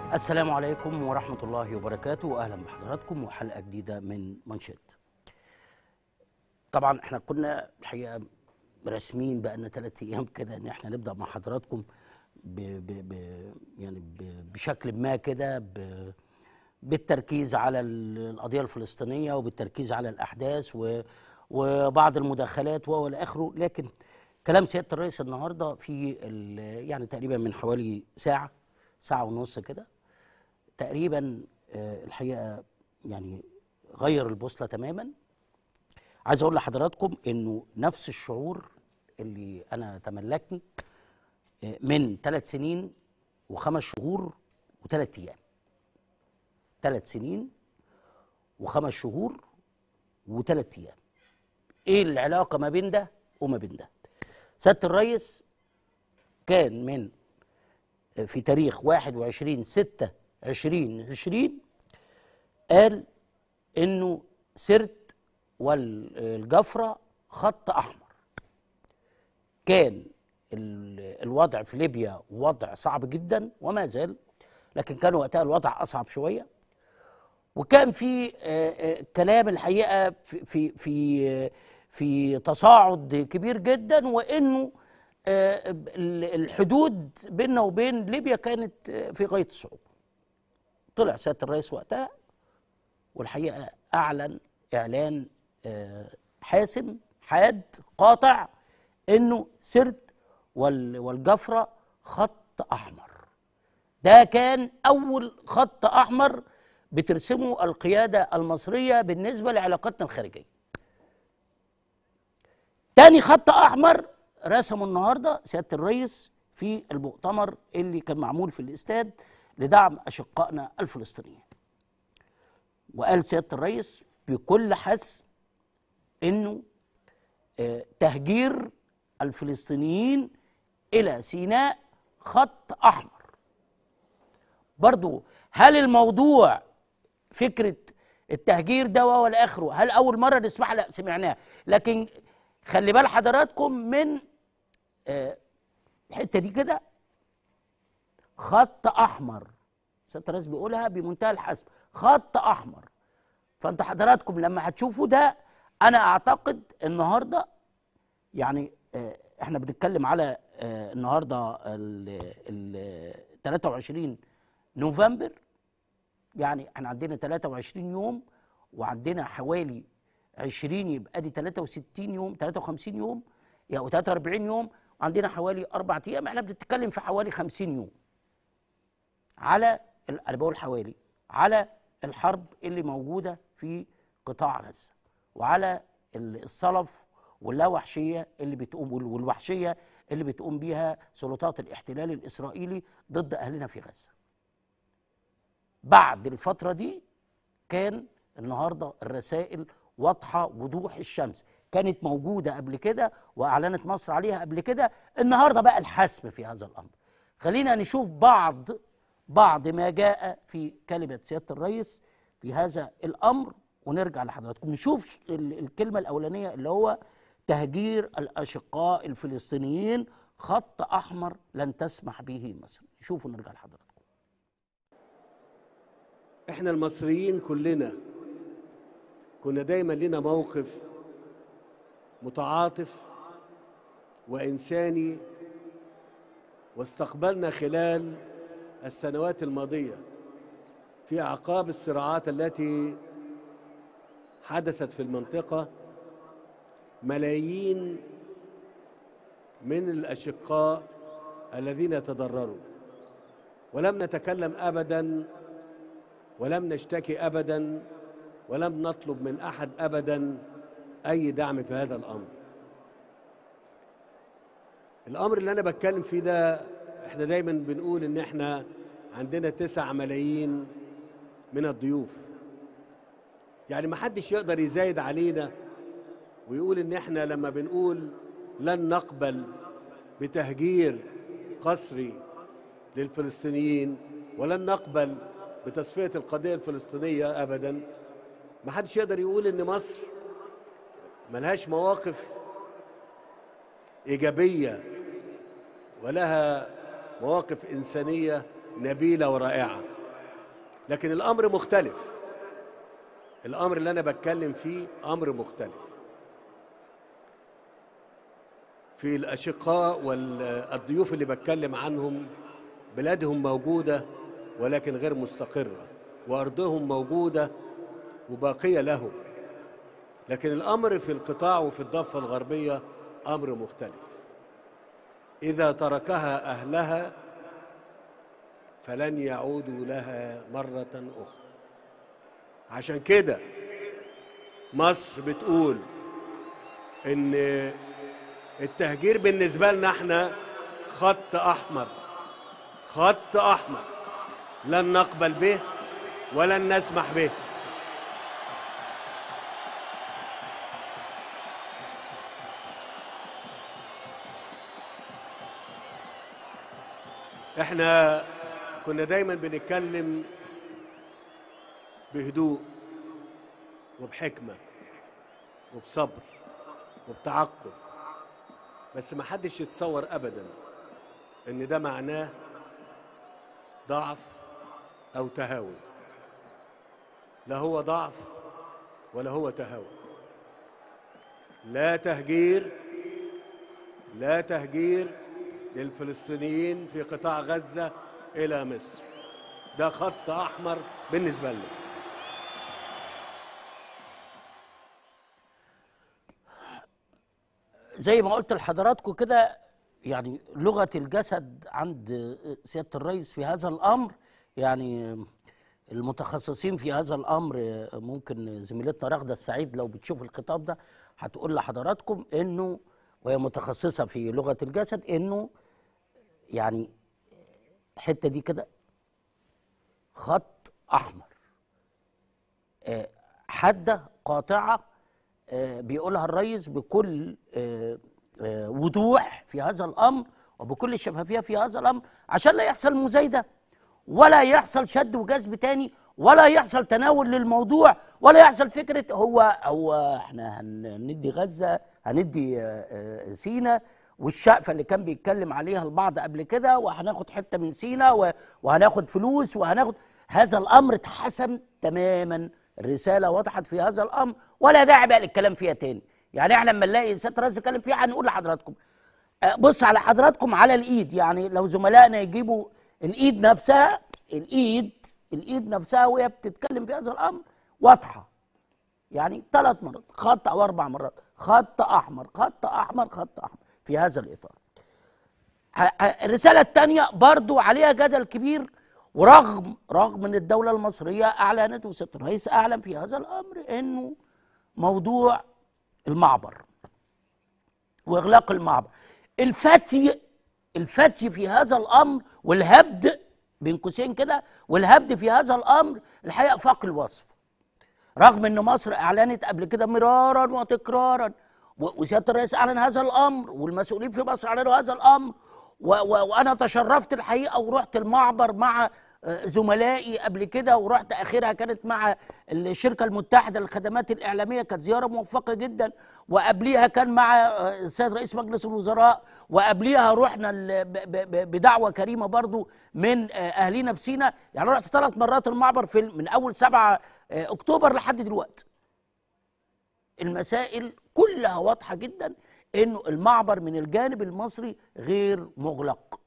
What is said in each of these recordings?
السلام عليكم ورحمة الله وبركاته وأهلا بحضراتكم وحلقة جديدة من منشد طبعا احنا كنا الحقيقة رسمين بقى لنا ثلاث أيام كده إن احنا نبدأ مع حضراتكم ب ب ب يعني ب بشكل ما كده ب بالتركيز على ال- القضية الفلسطينية وبالتركيز على الأحداث و وبعض المداخلات والى اخره لكن كلام سياده الرئيس النهارده في ال- يعني تقريبا من حوالي ساعه ساعه ونص كده تقريبا آه، الحقيقه يعني غير البوصله تماما عايز اقول لحضراتكم انه نفس الشعور اللي انا تملكني آه، من ثلاث سنين وخمس شهور وثلاث ايام ثلاث سنين وخمس شهور وثلاث ايام ايه العلاقه ما بين ده وما بين ده سياده الرئيس كان من في تاريخ 21 6 2020 قال انه سرت والجفره خط احمر كان ال- الوضع في ليبيا وضع صعب جدا وما زال لكن كان وقتها الوضع اصعب شويه وكان في آه، آه، كلام الحقيقه في في في آه، في تصاعد كبير جدا وانه آه، ال- الحدود بيننا وبين ليبيا كانت آه، في غايه الصعوبه. طلع سياده الرئيس وقتها والحقيقه اعلن اعلان آه، حاسم حاد قاطع انه سرت وال- والجفره خط احمر. ده كان أول خط أحمر بترسمه القيادة المصرية بالنسبة لعلاقاتنا الخارجية تاني خط أحمر رسمه النهاردة سيادة الرئيس في المؤتمر اللي كان معمول في الاستاد لدعم أشقائنا الفلسطينيين وقال سيادة الرئيس بكل حسم إنه آه، تهجير الفلسطينيين إلى سيناء خط أحمر برضو هل الموضوع فكرة التهجير ده ولا آخره هل أول مرة نسمعها لا سمعناها لكن خلي بال حضراتكم من آه، الحتة دي كده خط أحمر سيادة الرئيس بيقولها بمنتهى الحسم خط أحمر فأنت حضراتكم لما هتشوفوا ده أنا أعتقد النهاردة يعني آه، احنا بنتكلم على آه، النهارده ال ال 23 نوفمبر يعني احنا عندنا 23 يوم وعندنا حوالي 20 يبقى دي 63 يوم 53 يوم او 43 يوم وعندنا حوالي اربع ايام احنا بنتكلم في حوالي 50 يوم على ال- انا بقول حوالي على الحرب اللي موجوده في قطاع غزه وعلى ال- الصلف واللاوحشيه اللي بتقوم وال- والوحشيه اللي بتقوم بيها سلطات الاحتلال الاسرائيلي ضد اهلنا في غزه. بعد الفتره دي كان النهارده الرسائل واضحه وضوح الشمس كانت موجوده قبل كده واعلنت مصر عليها قبل كده النهارده بقى الحسم في هذا الامر خلينا نشوف بعض بعض ما جاء في كلمه سياده الرئيس في هذا الامر ونرجع لحضراتكم نشوف ال- الكلمه الاولانيه اللي هو تهجير الاشقاء الفلسطينيين خط احمر لن تسمح به مصر شوفوا نرجع لحضراتكم احنا المصريين كلنا كنا دايما لنا موقف متعاطف وانساني واستقبلنا خلال السنوات الماضيه في اعقاب الصراعات التي حدثت في المنطقه ملايين من الاشقاء الذين تضرروا ولم نتكلم ابدا ولم نشتكي ابدا ولم نطلب من احد ابدا اي دعم في هذا الامر الامر اللي انا بتكلم فيه ده احنا دايما بنقول ان احنا عندنا تسع ملايين من الضيوف يعني ما حدش يقدر يزايد علينا ويقول ان احنا لما بنقول لن نقبل بتهجير قسري للفلسطينيين ولن نقبل بتصفية القضية الفلسطينية أبدا ما حدش يقدر يقول إن مصر ملهاش مواقف إيجابية ولها مواقف إنسانية نبيلة ورائعة لكن الامر مختلف الامر اللي انا بتكلم فيه امر مختلف في الاشقاء والضيوف اللي بتكلم عنهم بلادهم موجوده ولكن غير مستقره وارضهم موجوده وباقيه لهم لكن الامر في القطاع وفي الضفه الغربيه امر مختلف اذا تركها اهلها فلن يعودوا لها مره اخرى عشان كده مصر بتقول ان التهجير بالنسبه لنا احنا خط احمر خط احمر لن نقبل به ولن نسمح به احنا كنا دايما بنتكلم بهدوء وبحكمه وبصبر وبتعقل بس ما حدش يتصور ابدا ان ده معناه ضعف او تهاون لا هو ضعف ولا هو تهاون لا تهجير لا تهجير للفلسطينيين في قطاع غزه الى مصر ده خط احمر بالنسبه لنا زي ما قلت لحضراتكم كده يعني لغة الجسد عند سيادة الرئيس في هذا الأمر يعني المتخصصين في هذا الأمر ممكن زميلتنا رغدة السعيد لو بتشوف الخطاب ده هتقول لحضراتكم إنه وهي متخصصة في لغة الجسد إنه يعني الحتة دي كده خط أحمر آه، حادة قاطعة آه، بيقولها الرئيس بكل آه، آه، وضوح في هذا الامر وبكل شفافيه في هذا الامر عشان لا يحصل مزايده ولا يحصل شد وجذب تاني ولا يحصل تناول للموضوع ولا يحصل فكره هو هو احنا هندي غزه هندي آه، آه، سينا والشقفه اللي كان بيتكلم عليها البعض قبل كده وهناخد حته من سينا و- وهناخد فلوس وهناخد هذا الامر اتحسم تماما الرساله وضحت في هذا الامر ولا داعي بقى للكلام فيها تاني يعني احنا لما نلاقي سياده الرئيس يتكلم فيها هنقول لحضراتكم آه، بص على حضراتكم على الايد يعني لو زملائنا يجيبوا الايد نفسها الايد الايد نفسها وهي بتتكلم في هذا الامر واضحه يعني ثلاث مرات خط او اربع مرات خط احمر خط احمر خط احمر في هذا الاطار ه- ه- الرساله الثانيه برضو عليها جدل كبير ورغم رغم ان الدوله المصريه اعلنت وسياده الرئيس اعلن في هذا الامر انه موضوع المعبر واغلاق المعبر الفتي الفتي في هذا الامر والهبد بين قوسين كده والهبد في هذا الامر الحقيقه فاق الوصف رغم ان مصر اعلنت قبل كده مرارا وتكرارا و- وسياده الرئيس اعلن هذا الامر والمسؤولين في مصر اعلنوا هذا الامر و و وانا تشرفت الحقيقه ورحت المعبر مع آه، زملائي قبل كده ورحت اخرها كانت مع الشركه المتحده للخدمات الاعلاميه كانت زياره موفقه جدا وقبليها كان مع آه، السيد رئيس مجلس الوزراء وقبليها رحنا ال- ب- ب- ب- بدعوه كريمه برضو من آه، اهالينا في سينا يعني رحت ثلاث مرات المعبر في من اول 7 آه، اكتوبر لحد دلوقتي المسائل كلها واضحه جدا انه المعبر من الجانب المصري غير مغلق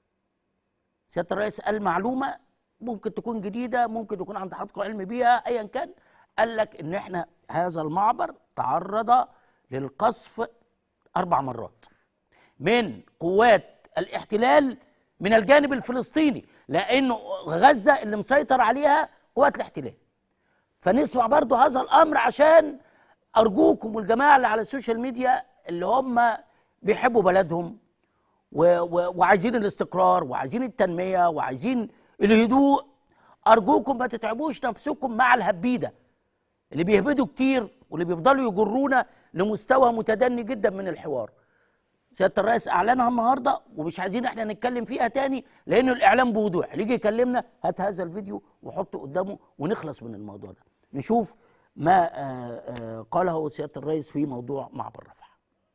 سياده الرئيس قال معلومه ممكن تكون جديده ممكن يكون عند حضرتك علم بيها ايا كان قال لك ان احنا هذا المعبر تعرض للقصف اربع مرات من قوات الاحتلال من الجانب الفلسطيني لانه غزه اللي مسيطر عليها قوات الاحتلال فنسمع برضو هذا الامر عشان ارجوكم والجماعه اللي على السوشيال ميديا اللي هم بيحبوا بلدهم و و وعايزين الاستقرار وعايزين التنميه وعايزين الهدوء ارجوكم ما تتعبوش نفسكم مع الهبيده اللي بيهبدوا كتير واللي بيفضلوا يجرونا لمستوى متدني جدا من الحوار سياده الرئيس اعلنها النهارده ومش عايزين احنا نتكلم فيها تاني لانه الاعلام بوضوح اللي يجي يكلمنا هات هذا الفيديو وحطه قدامه ونخلص من الموضوع ده نشوف ما آه، آه، قاله سياده الرئيس في موضوع معبر رفح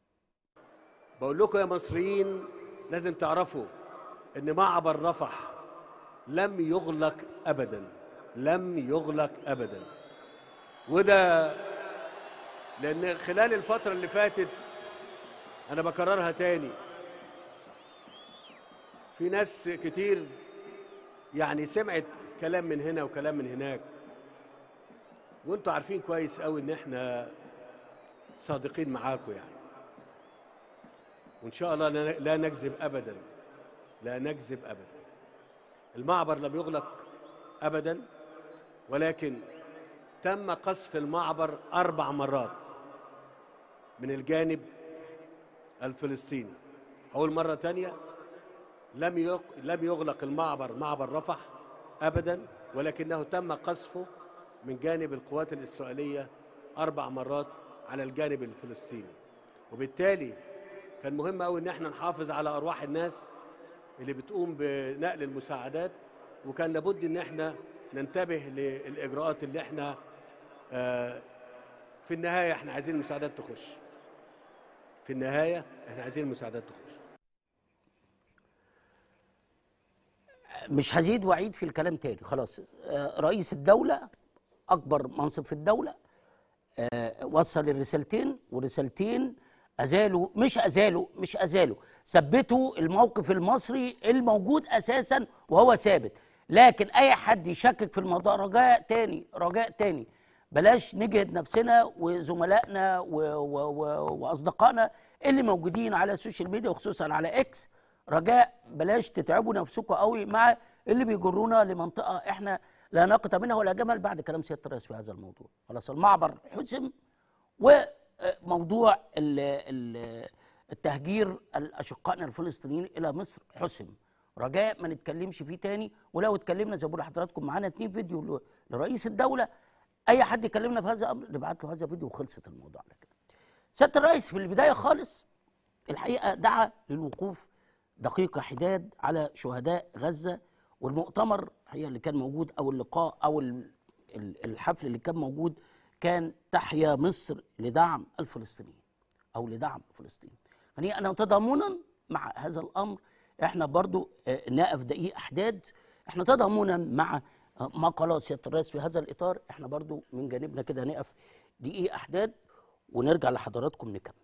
بقول لكم يا مصريين لازم تعرفوا ان معبر رفح لم يغلق ابدا لم يغلق ابدا وده لان خلال الفتره اللي فاتت انا بكررها تاني في ناس كتير يعني سمعت كلام من هنا وكلام من هناك وانتوا عارفين كويس قوي ان احنا صادقين معاكم يعني وان شاء الله لا لا نكذب ابدا لا نكذب ابدا المعبر لم يغلق ابدا ولكن تم قصف المعبر اربع مرات من الجانب الفلسطيني اول مره تانية لم يق... لم يغلق المعبر معبر رفح ابدا ولكنه تم قصفه من جانب القوات الاسرائيليه اربع مرات على الجانب الفلسطيني وبالتالي كان مهم قوي ان احنا نحافظ على ارواح الناس اللي بتقوم بنقل المساعدات وكان لابد ان احنا ننتبه للاجراءات اللي احنا آه، في النهايه احنا عايزين المساعدات تخش في النهايه احنا عايزين المساعدات تخش مش هزيد واعيد في الكلام تاني خلاص آه، رئيس الدولة أكبر منصب في الدولة آه، وصل الرسالتين ورسالتين أزالوا مش أزالوا مش أزالوا ثبتوا الموقف المصري الموجود أساسا وهو ثابت لكن أي حد يشكك في الموضوع رجاء تاني رجاء تاني بلاش نجهد نفسنا وزملائنا و و و وأصدقائنا اللي موجودين على السوشيال ميديا وخصوصا على إكس رجاء بلاش تتعبوا نفسكم قوي مع اللي بيجرونا لمنطقه احنا لا ناقه منها ولا جمل بعد كلام سياده الرئيس في هذا الموضوع خلاص المعبر حسم وموضوع ال- ال- التهجير الاشقائنا الفلسطينيين الى مصر حسم رجاء ما نتكلمش فيه تاني ولو اتكلمنا زي ما بقول لحضراتكم معانا اتنين فيديو ل- لرئيس الدوله اي حد يكلمنا في هذا الامر نبعت له هذا فيديو وخلصت الموضوع على كده سياده الرئيس في البدايه خالص الحقيقه دعا للوقوف دقيقه حداد على شهداء غزه والمؤتمر هي اللي كان موجود او اللقاء او ال- ال- الحفل اللي كان موجود كان تحيا مصر لدعم الفلسطينيين او لدعم فلسطين يعني انا تضامنا مع هذا الامر احنا برضو آه، نقف دقيق احداد احنا تضامنا مع آه، ما قاله سياده الرئيس في هذا الاطار احنا برضو من جانبنا كده نقف دقيق احداد ونرجع لحضراتكم نكمل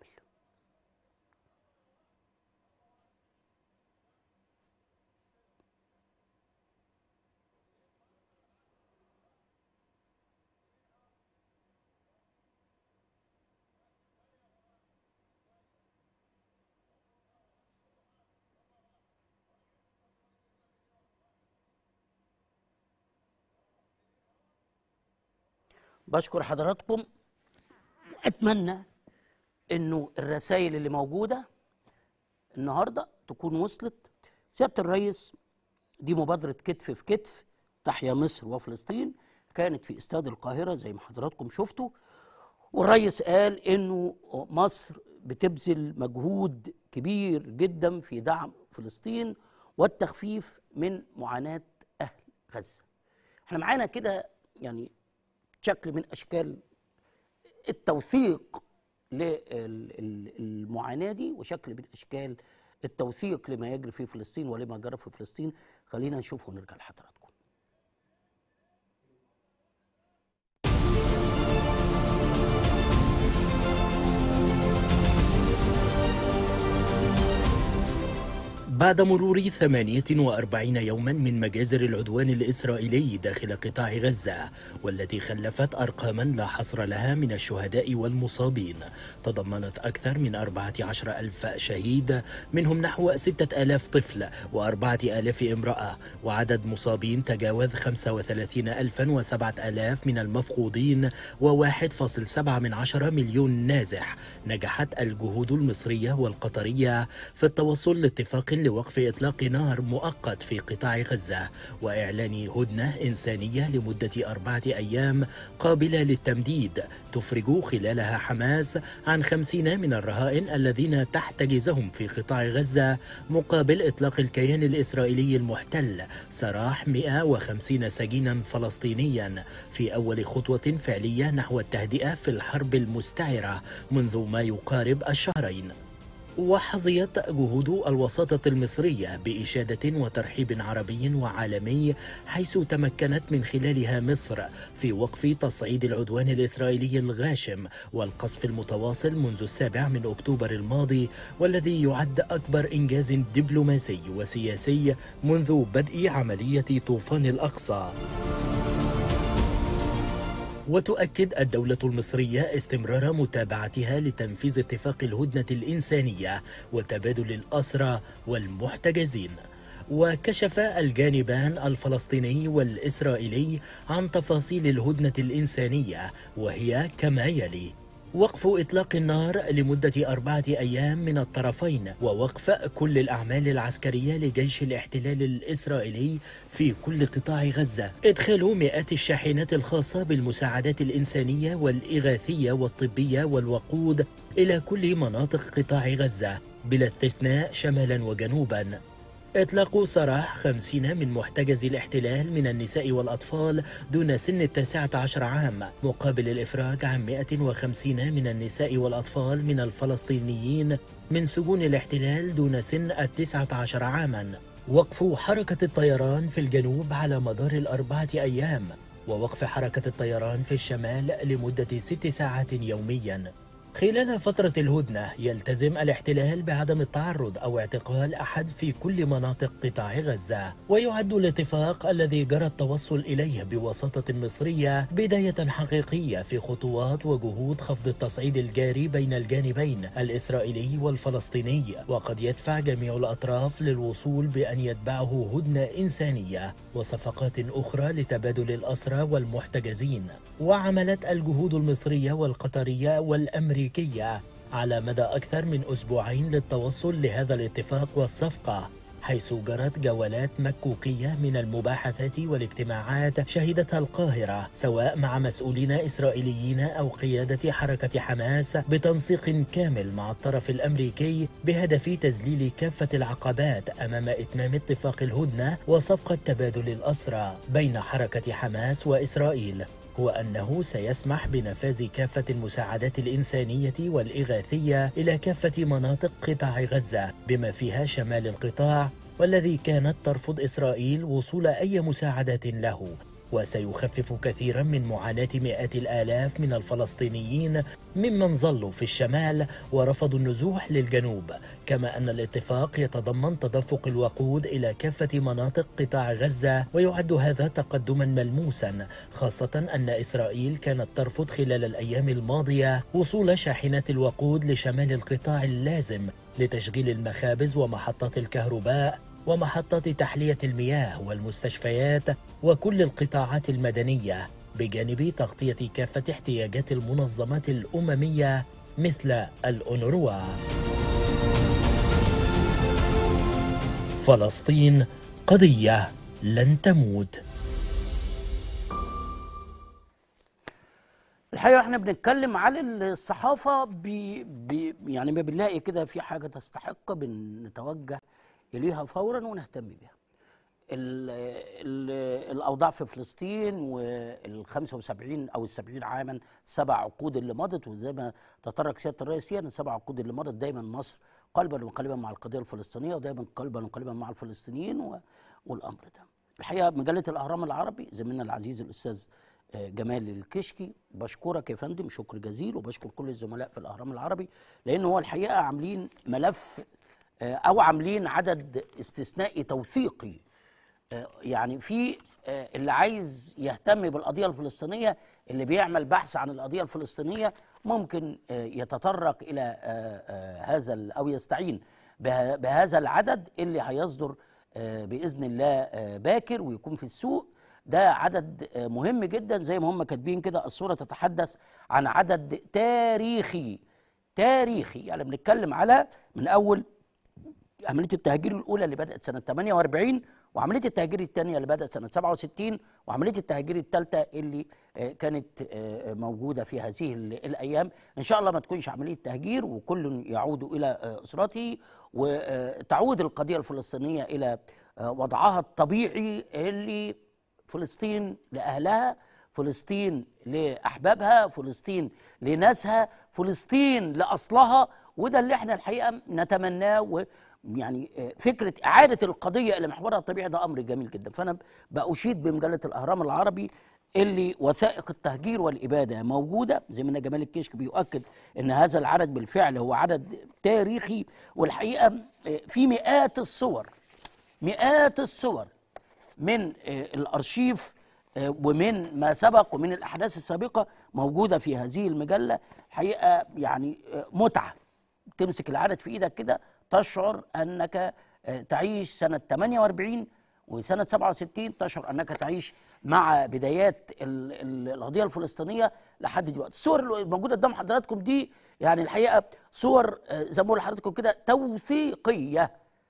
بشكر حضراتكم اتمنى انه الرسائل اللي موجوده النهارده تكون وصلت سياده الرئيس دي مبادره كتف في كتف تحيا مصر وفلسطين كانت في استاد القاهره زي ما حضراتكم شفتوا والرئيس قال انه مصر بتبذل مجهود كبير جدا في دعم فلسطين والتخفيف من معاناه اهل غزه. احنا معانا كده يعني شكل من اشكال التوثيق للمعاناه دي وشكل من اشكال التوثيق لما يجري في فلسطين ولما جرى في فلسطين خلينا نشوف ونرجع لحضراتكم. بعد مرور 48 يوما من مجازر العدوان الإسرائيلي داخل قطاع غزة والتي خلفت أرقاما لا حصر لها من الشهداء والمصابين تضمنت أكثر من 14 ألف شهيد منهم نحو 6 ألاف طفل و4 ألاف امرأة وعدد مصابين تجاوز 35 ألفا وسبعة ألاف من المفقودين و1.7 من عشرة مليون نازح نجحت الجهود المصرية والقطرية في التوصل لاتفاق لوقف إطلاق نار مؤقت في قطاع غزة وإعلان هدنة إنسانية لمدة أربعة أيام قابلة للتمديد تفرج خلالها حماس عن خمسين من الرهائن الذين تحتجزهم في قطاع غزة مقابل إطلاق الكيان الإسرائيلي المحتل سراح 150 سجينا فلسطينيا في أول خطوة فعلية نحو التهدئة في الحرب المستعرة منذ ما يقارب الشهرين وحظيت جهود الوساطة المصرية بإشادة وترحيب عربي وعالمي حيث تمكنت من خلالها مصر في وقف تصعيد العدوان الإسرائيلي الغاشم والقصف المتواصل منذ السابع من أكتوبر الماضي والذي يعد أكبر إنجاز دبلوماسي وسياسي منذ بدء عملية طوفان الأقصى وتؤكد الدولة المصرية استمرار متابعتها لتنفيذ اتفاق الهدنة الإنسانية وتبادل الأسرى والمحتجزين وكشف الجانبان الفلسطيني والإسرائيلي عن تفاصيل الهدنة الإنسانية وهي كما يلي وقف إطلاق النار لمدة أربعة أيام من الطرفين ووقف كل الأعمال العسكرية لجيش الاحتلال الإسرائيلي في كل قطاع غزة إدخال مئات الشاحنات الخاصة بالمساعدات الإنسانية والإغاثية والطبية والوقود إلى كل مناطق قطاع غزة بلا استثناء شمالا وجنوبا إطلاق سراح خمسين من محتجزي الاحتلال من النساء والأطفال دون سن التاسعة عشر عام مقابل الإفراج عن 150 من النساء والأطفال من الفلسطينيين من سجون الاحتلال دون سن التسعة عشر عاما وقف حركة الطيران في الجنوب على مدار الأربعة أيام ووقف حركة الطيران في الشمال لمدة ست ساعات يومياً خلال فترة الهدنة يلتزم الاحتلال بعدم التعرض أو اعتقال أحد في كل مناطق قطاع غزة ويعد الاتفاق الذي جرى التوصل إليه بوساطة مصرية بداية حقيقية في خطوات وجهود خفض التصعيد الجاري بين الجانبين الإسرائيلي والفلسطيني وقد يدفع جميع الأطراف للوصول بأن يتبعه هدنة إنسانية وصفقات أخرى لتبادل الأسرى والمحتجزين وعملت الجهود المصرية والقطرية والأمريكية على مدى أكثر من أسبوعين للتوصل لهذا الاتفاق والصفقة حيث جرت جولات مكوكية من المباحثات والاجتماعات شهدتها القاهرة سواء مع مسؤولين إسرائيليين أو قيادة حركة حماس بتنسيق كامل مع الطرف الأمريكي بهدف تذليل كافة العقبات أمام إتمام اتفاق الهدنة وصفقة تبادل الأسرى بين حركة حماس وإسرائيل هو أنه سيسمح بنفاذ كافة المساعدات الإنسانية والإغاثية إلى كافة مناطق قطاع غزة بما فيها شمال القطاع والذي كانت ترفض إسرائيل وصول أي مساعدات له وسيخفف كثيرا من معاناة مئات الآلاف من الفلسطينيين ممن ظلوا في الشمال ورفضوا النزوح للجنوب كما أن الاتفاق يتضمن تدفق الوقود إلى كافة مناطق قطاع غزة ويعد هذا تقدما ملموسا خاصة أن إسرائيل كانت ترفض خلال الأيام الماضية وصول شاحنات الوقود لشمال القطاع اللازم لتشغيل المخابز ومحطات الكهرباء ومحطات تحلية المياه والمستشفيات وكل القطاعات المدنية بجانب تغطية كافة احتياجات المنظمات الأممية مثل الأونروا فلسطين قضية لن تموت الحقيقه احنا بنتكلم على الصحافه ب... ب... يعني ما بنلاقي كده في حاجه تستحق بنتوجه اليها فورا ونهتم بها. ال... ال... الاوضاع في فلسطين وال 75 او ال 70 عاما سبع عقود اللي مضت وزي ما تطرق سياده الرئيس ان السبع عقود اللي مضت دايما مصر قلبا وقالبا مع القضيه الفلسطينيه ودايما قلبا وقالبا مع الفلسطينيين و... والامر ده. الحقيقه مجله الاهرام العربي زميلنا العزيز الاستاذ جمال الكشكي بشكرك يا فندم شكر جزيل وبشكر كل الزملاء في الاهرام العربي لان هو الحقيقه عاملين ملف او عاملين عدد استثنائي توثيقي يعني في اللي عايز يهتم بالقضيه الفلسطينيه اللي بيعمل بحث عن القضيه الفلسطينيه ممكن يتطرق الى هذا او يستعين بهذا العدد اللي هيصدر باذن الله باكر ويكون في السوق ده عدد مهم جدا زي ما هم كاتبين كده الصوره تتحدث عن عدد تاريخي تاريخي يعني بنتكلم على من اول عمليه التهجير الاولى اللي بدات سنه 48 وعمليه التهجير الثانيه اللي بدات سنه 67 وعمليه التهجير الثالثه اللي كانت موجوده في هذه الايام ان شاء الله ما تكونش عمليه تهجير وكل يعود الى اسرته وتعود القضيه الفلسطينيه الى وضعها الطبيعي اللي فلسطين لاهلها فلسطين لاحبابها فلسطين لناسها فلسطين لاصلها وده اللي احنا الحقيقه نتمناه و يعني آه، فكره اعاده القضيه الى محورها الطبيعي ده امر جميل جدا فانا باشيد بمجله الاهرام العربي اللي وثائق التهجير والاباده موجوده زي ما جمال الكشك بيؤكد ان هذا العدد بالفعل هو عدد تاريخي والحقيقه آه، في مئات الصور مئات الصور من آه، الارشيف آه، ومن ما سبق ومن الاحداث السابقه موجوده في هذه المجله حقيقه يعني آه، متعه تمسك العدد في ايدك كده تشعر انك آه، تعيش سنه 48 وسنه 67 تشعر انك تعيش مع بدايات ال- ال- القضيه الفلسطينيه لحد دلوقتي الصور اللي موجوده قدام حضراتكم دي يعني الحقيقه صور آه، زي ما بقول لحضراتكم كده توثيقيه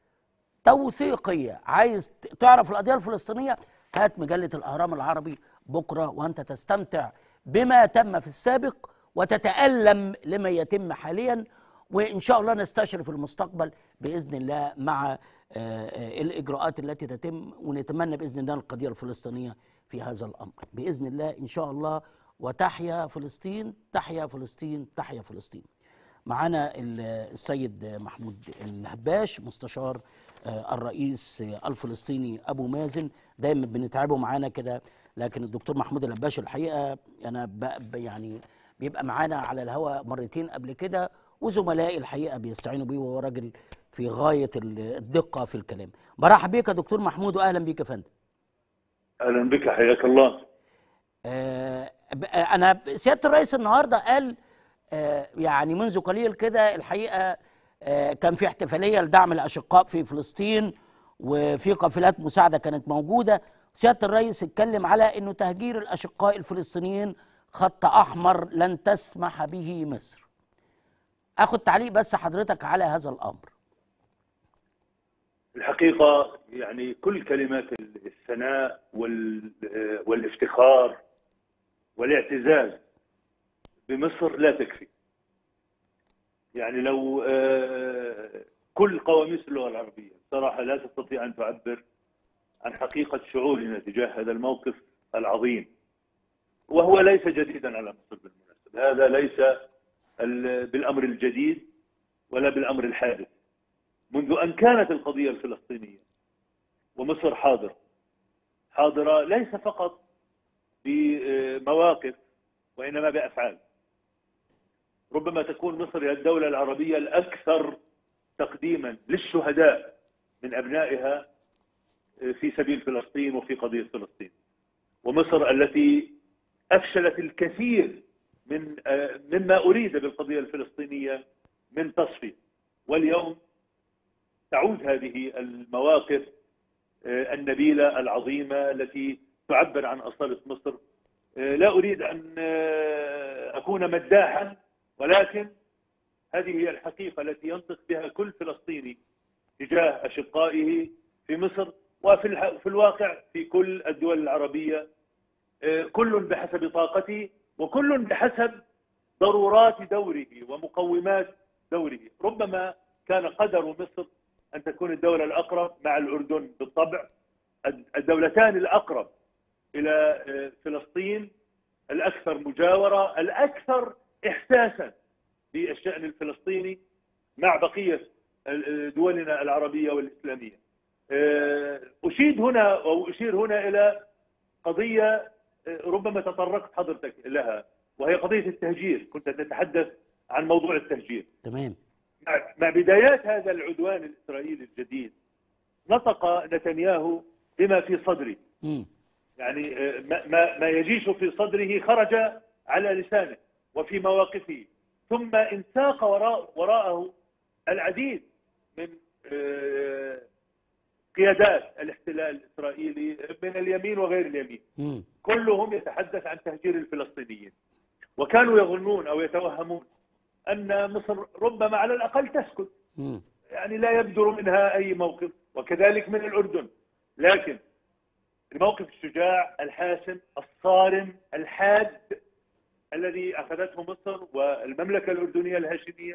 توثيقيه عايز ت- تعرف القضيه الفلسطينيه هات مجله الاهرام العربي بكره وانت تستمتع بما تم في السابق وتتالم لما يتم حاليا وان شاء الله نستشرف المستقبل باذن الله مع آه، آه، الاجراءات التي تتم ونتمنى باذن الله القضيه الفلسطينيه في هذا الامر باذن الله ان شاء الله وتحيا فلسطين تحيا فلسطين تحيا فلسطين معانا ال- السيد محمود الهباش مستشار آه، الرئيس آه، الفلسطيني ابو مازن دايما بنتعبه معانا كده لكن الدكتور محمود الهباش الحقيقه انا ب- ب- يعني بيبقى معانا على الهواء مرتين قبل كده وزملائي الحقيقه بيستعينوا بيه وهو راجل في غايه ال- الدقه في الكلام برحب بيك يا دكتور محمود واهلا بيك يا فندم اهلا بك حياك الله آه، ب- آه، انا سياده الرئيس النهارده قال آه، يعني منذ قليل كده الحقيقه آه، كان في احتفاليه لدعم الاشقاء في فلسطين وفي قافلات مساعده كانت موجوده سياده الرئيس اتكلم على انه تهجير الاشقاء الفلسطينيين خط احمر لن تسمح به مصر اخد تعليق بس حضرتك على هذا الامر الحقيقه يعني كل كلمات الثناء وال- والافتخار والاعتزاز بمصر لا تكفي يعني لو آه، كل قواميس اللغه العربيه صراحه لا تستطيع ان تعبر عن حقيقه شعورنا تجاه هذا الموقف العظيم وهو ليس جديدا على مصر بالمناسبه هذا ليس ال- بالامر الجديد ولا بالامر الحادث منذ ان كانت القضيه الفلسطينيه ومصر حاضره حاضره ليس فقط بمواقف وانما بافعال ربما تكون مصر هي الدوله العربيه الاكثر تقديما للشهداء من ابنائها في سبيل فلسطين وفي قضيه فلسطين ومصر التي افشلت الكثير من مما اريد بالقضيه الفلسطينيه من تصفيه واليوم تعود هذه المواقف آه، النبيله العظيمه التي تعبر عن اصاله مصر آه، لا اريد ان آه، اكون مداحا ولكن هذه هي الحقيقه التي ينطق بها كل فلسطيني تجاه اشقائه في مصر وفي الح- في الواقع في كل الدول العربيه آه، كل بحسب طاقته وكل بحسب ضرورات دوره ومقومات دوره ربما كان قدر مصر أن تكون الدولة الأقرب مع الأردن بالطبع الدولتان الأقرب إلى آه، فلسطين الأكثر مجاورة الأكثر إحساسا بالشأن الفلسطيني مع بقية ال- دولنا العربية والإسلامية آه، أشيد هنا أو أشير هنا إلى قضية آه، ربما تطرقت حضرتك لها وهي قضية التهجير كنت تتحدث عن موضوع التهجير تمام مع- مع بدايات هذا العدوان الإسرائيلي الجديد نطق نتنياهو بما في صدره مم. يعني آه، ما, ما, ما يجيش في صدره خرج على لسانه وفي مواقفه ثم انساق وراء وراءه العديد من آه، قيادات الاحتلال الإسرائيلي من اليمين وغير اليمين مم. كلهم يتحدث عن تهجير الفلسطينيين وكانوا يظنون أو يتوهمون أن مصر ربما على الأقل تسكت مم. يعني لا يبدر منها أي موقف وكذلك من الأردن لكن الموقف الشجاع الحاسم الصارم الحاد الذي أخذته مصر والمملكة الأردنية الهاشمية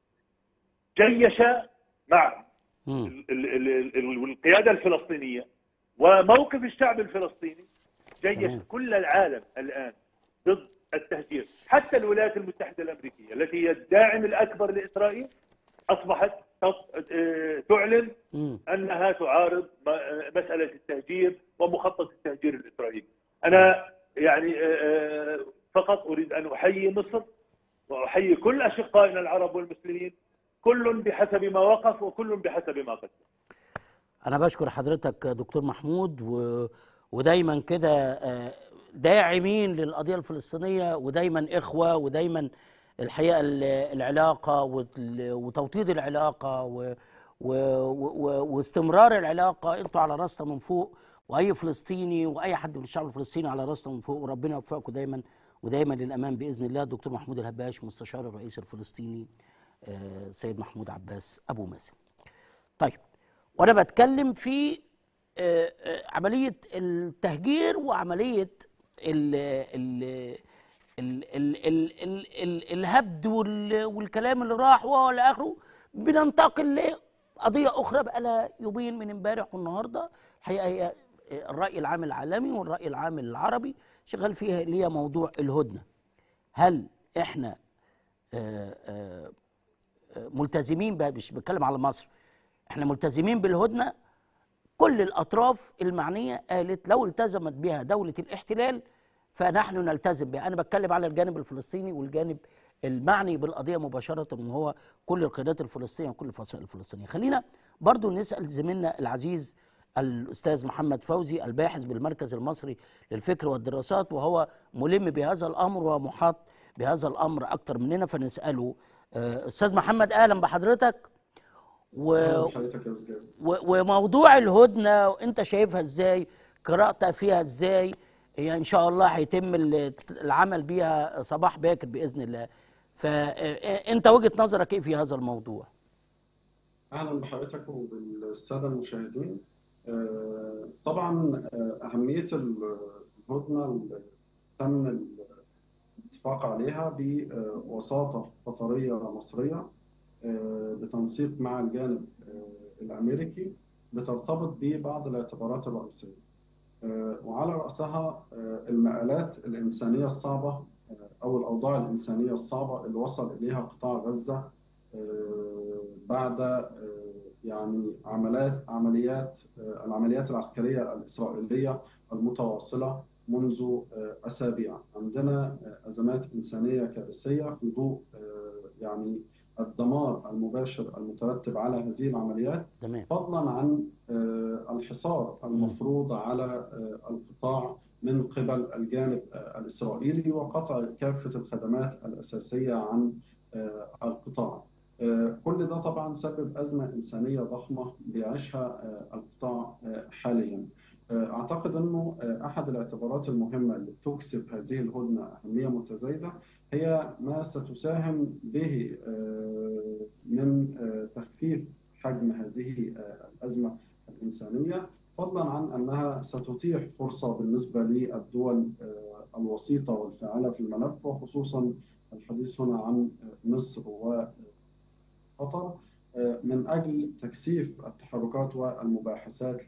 جيش مع مم. ال- ال- ال- ال- القيادة الفلسطينية وموقف الشعب الفلسطيني جيش تمام. كل العالم الآن ضد التهجير حتى الولايات المتحدة الأمريكية التي هي الداعم الأكبر لإسرائيل أصبحت تص- آه، تعلن مم. انها تعارض م- مساله التهجير ومخطط التهجير الاسرائيلي. انا يعني آه، آه، فقط اريد ان احيي مصر واحيي كل اشقائنا العرب والمسلمين كل بحسب ما وقف وكل بحسب ما قدم. انا بشكر حضرتك دكتور محمود و... ودايما كده آه، داعمين للقضيه الفلسطينيه ودايما اخوه ودايما الحقيقه ال- العلاقه وال- وتوطيد العلاقه و... و... و... واستمرار العلاقه انتوا على راسنا من فوق واي فلسطيني واي حد من الشعب الفلسطيني على راسنا من فوق وربنا يوفقكم دايما ودايما للامام باذن الله دكتور محمود الهباش مستشار الرئيس الفلسطيني آه، سيد محمود عباس ابو مازن. طيب وانا بتكلم في آه، آه، عمليه التهجير وعمليه ال ال ال ال ال ال ال الهبد وال- والكلام اللي راح والى اخره بننتقل لقضيه اخرى بقى لها يومين من امبارح والنهارده الحقيقه هي الراي العام العالمي والراي العام العربي شغال فيها اللي هي موضوع الهدنه هل احنا آه، آه، آه، ملتزمين بقى مش بتكلم على مصر احنا ملتزمين بالهدنه كل الاطراف المعنيه قالت لو التزمت بها دوله الاحتلال فنحن نلتزم بها انا بتكلم على الجانب الفلسطيني والجانب المعني بالقضيه مباشره وهو كل القيادات الفلسطينيه وكل الفصائل الفلسطينيه خلينا برضو نسال زميلنا العزيز الاستاذ محمد فوزي الباحث بالمركز المصري للفكر والدراسات وهو ملم بهذا الامر ومحاط بهذا الامر اكتر مننا فنساله آه، استاذ محمد اهلا بحضرتك و... حضرتك يا أستاذ و- وموضوع الهدنه انت شايفها ازاي قراءتك فيها ازاي هي ان شاء الله هيتم ال- العمل بيها صباح باكر باذن الله فانت وجهه نظرك ايه في هذا الموضوع أهلا بحضرتك وبالسادة المشاهدين آه، طبعا آه، أهمية الهدنة اللي تم الاتفاق عليها بوساطة قطرية مصرية آه، بتنسيق مع الجانب آه، الأمريكي بترتبط ببعض الاعتبارات الرئيسية آه، وعلى رأسها آه، المآلات الإنسانية الصعبة آه، أو الأوضاع الإنسانية الصعبة اللي وصل إليها قطاع غزة آه، بعد آه، يعني عمليات عمليات آه، العمليات العسكرية الإسرائيلية المتواصلة منذ آه، أسابيع عندنا آه، أزمات إنسانية كارثية في ضوء آه، يعني الدمار المباشر المترتب على هذه العمليات تمام فضلا عن آه، الحصار المفروض على آه، القطاع من قبل الجانب آه، الإسرائيلي وقطع كافة الخدمات الأساسية عن آه، القطاع آه، كل ده طبعا سبب أزمة إنسانية ضخمة بيعيشها آه، القطاع آه، حاليا آه، أعتقد أنه آه، أحد الاعتبارات المهمة اللي تكسب هذه الهدنة أهمية متزايدة هي ما ستساهم به آه، من آه، تخفيف حجم هذه آه، الأزمة الإنسانية فضلا عن أنها ستتيح فرصة بالنسبة للدول آه، الوسيطة والفاعلة في الملف وخصوصا الحديث هنا عن آه، مصر وقطر آه، من أجل تكثيف التحركات والمباحثات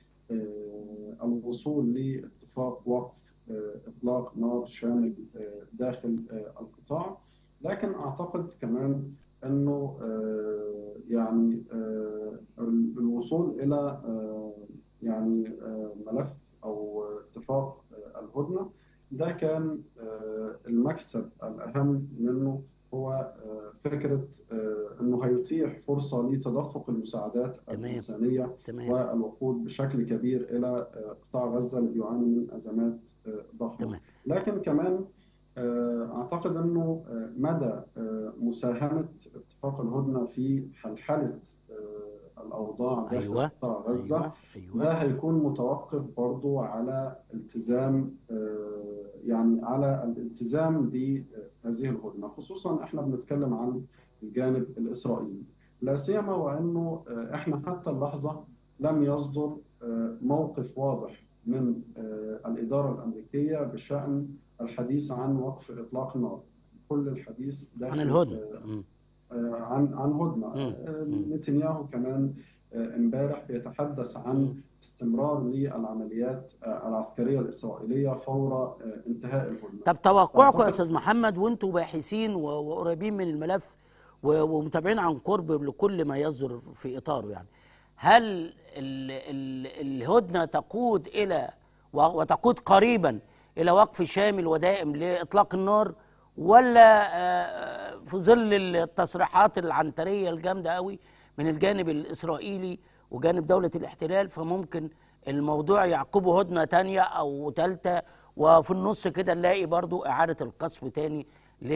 للوصول لاتفاق وقف آه، إطلاق نار شامل آه، داخل آه، القطاع لكن أعتقد كمان انه آه، يعني آه، الوصول الى آه، يعني آه، ملف او اتفاق آه، الهدنه ده كان آه، المكسب الاهم منه هو آه، فكره آه، انه هيتيح فرصه لتدفق المساعدات تمام. الانسانيه تمام والوقود بشكل كبير الى آه، قطاع غزه اللي بيعاني من ازمات آه، ضخمه تمام لكن كمان آه، أعتقد أنه آه، مدى آه، مساهمة اتفاق الهدنة في حلحلة آه، الأوضاع داخل أيوة. قطاع غزة ايوه ايوه ده هيكون متوقف برضو على التزام آه، يعني على الالتزام بهذه الهدنة خصوصا احنا بنتكلم عن الجانب الإسرائيلي لا سيما وأنه آه، احنا حتى اللحظة لم يصدر آه، موقف واضح من آه، الإدارة الأمريكية بشأن الحديث عن وقف إطلاق النار كل الحديث داخل عن الهدنه آه، مم. آه، عن عن هدنه مم. آه، مم. نتنياهو كمان آه، امبارح بيتحدث عن مم. استمرار للعمليات آه، العسكريه الاسرائيليه فور آه، انتهاء الهدنه. طب توقعكم يا أعتقد- استاذ محمد وانتم باحثين و- وقريبين من الملف و- ومتابعين عن قرب لكل ما يصدر في اطاره يعني هل ال ال الهدنه تقود الى و- وتقود قريبا الى وقف شامل ودائم لاطلاق النار ولا آه، في ظل التصريحات العنتريه الجامده قوي من الجانب الاسرائيلي وجانب دوله الاحتلال فممكن الموضوع يعقبه هدنه تانية او ثالثه وفي النص كده نلاقي برضو اعاده القصف تاني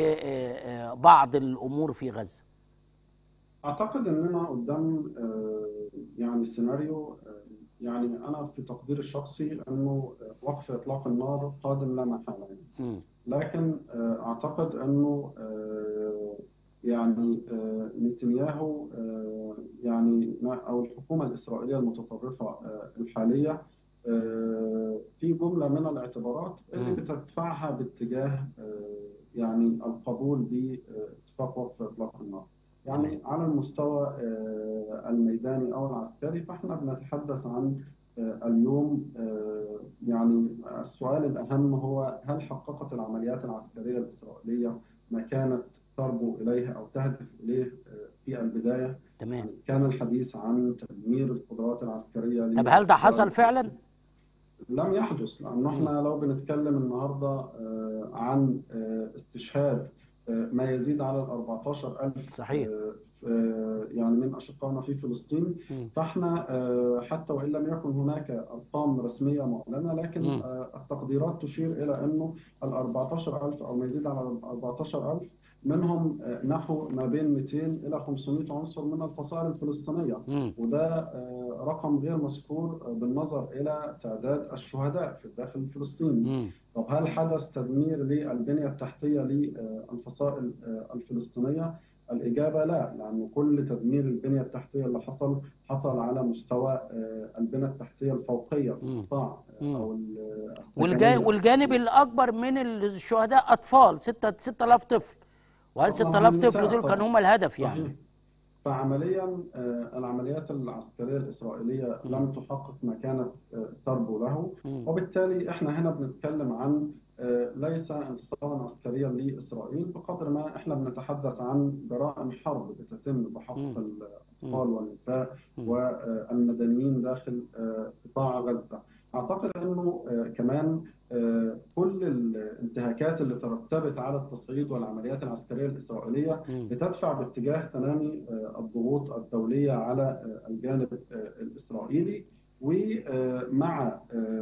لبعض الامور في غزه اعتقد اننا قدام آه، يعني سيناريو آه، يعني انا في تقديري الشخصي انه آه، وقف اطلاق النار قادم لا محاله يعني. مم. لكن آه، اعتقد انه آه، يعني آه، نتنياهو آه، يعني او الحكومه الاسرائيليه المتطرفه آه، الحاليه آه، في جمله من الاعتبارات اللي مم. بتدفعها باتجاه آه، يعني القبول باتفاق وقف اطلاق النار. يعني على المستوى آه، الميداني او العسكري فاحنا بنتحدث عن آه، اليوم آه، يعني السؤال الأهم هو هل حققت العمليات العسكرية الإسرائيلية ما كانت تربو إليه أو تهدف إليه آه، في البداية تمام يعني كان الحديث عن تدمير القدرات العسكرية طب هل ده حصل فعلا؟ لم يحدث لأنه احنا لو بنتكلم النهاردة آه، عن آه، استشهاد آه، ما يزيد على ال 14000 صحيح. آه، آه، يعني من أشقائنا في فلسطين مم. فاحنا آه، حتى وإن لم يكن هناك أرقام رسمية معلنة لكن مم. آه، التقديرات تشير إلى أنه ال 14000 أو ما يزيد على ال 14000 منهم آه، نحو ما بين 200 إلى 500 عنصر من الفصائل الفلسطينية مم. وده آه، رقم غير مذكور آه، بالنظر إلى تعداد الشهداء في الداخل الفلسطيني مم. طب هل حدث تدمير للبنية التحتية للفصائل آه، الفلسطينية؟ الإجابة لا لأن كل تدمير البنية التحتية اللي حصل حصل على مستوى آه، البنية التحتية الفوقية في مم. القطاع آه، مم. أو ال- والجا... السكنية. والجانب الاكبر من الشهداء اطفال 6 6000 طفل وهل طبعاً 6000 النساء طفل دول طبعاً. كانوا هم الهدف صحيح. يعني فعمليا آه، العمليات العسكرية الإسرائيلية مم. لم تحقق ما كانت آه، تربو له مم. وبالتالي احنا هنا بنتكلم عن آه، ليس انتصارا عسكريا لاسرائيل بقدر ما احنا بنتحدث عن جرائم حرب بتتم بحق مم. الاطفال والنساء مم. والمدنيين داخل آه، قطاع غزه. اعتقد انه آه، كمان آه، كل الانتهاكات اللي ترتبت على التصعيد والعمليات العسكريه الاسرائيليه مم. بتدفع باتجاه تنامي آه، الضغوط الدوليه على آه، الجانب آه، الاسرائيلي ومع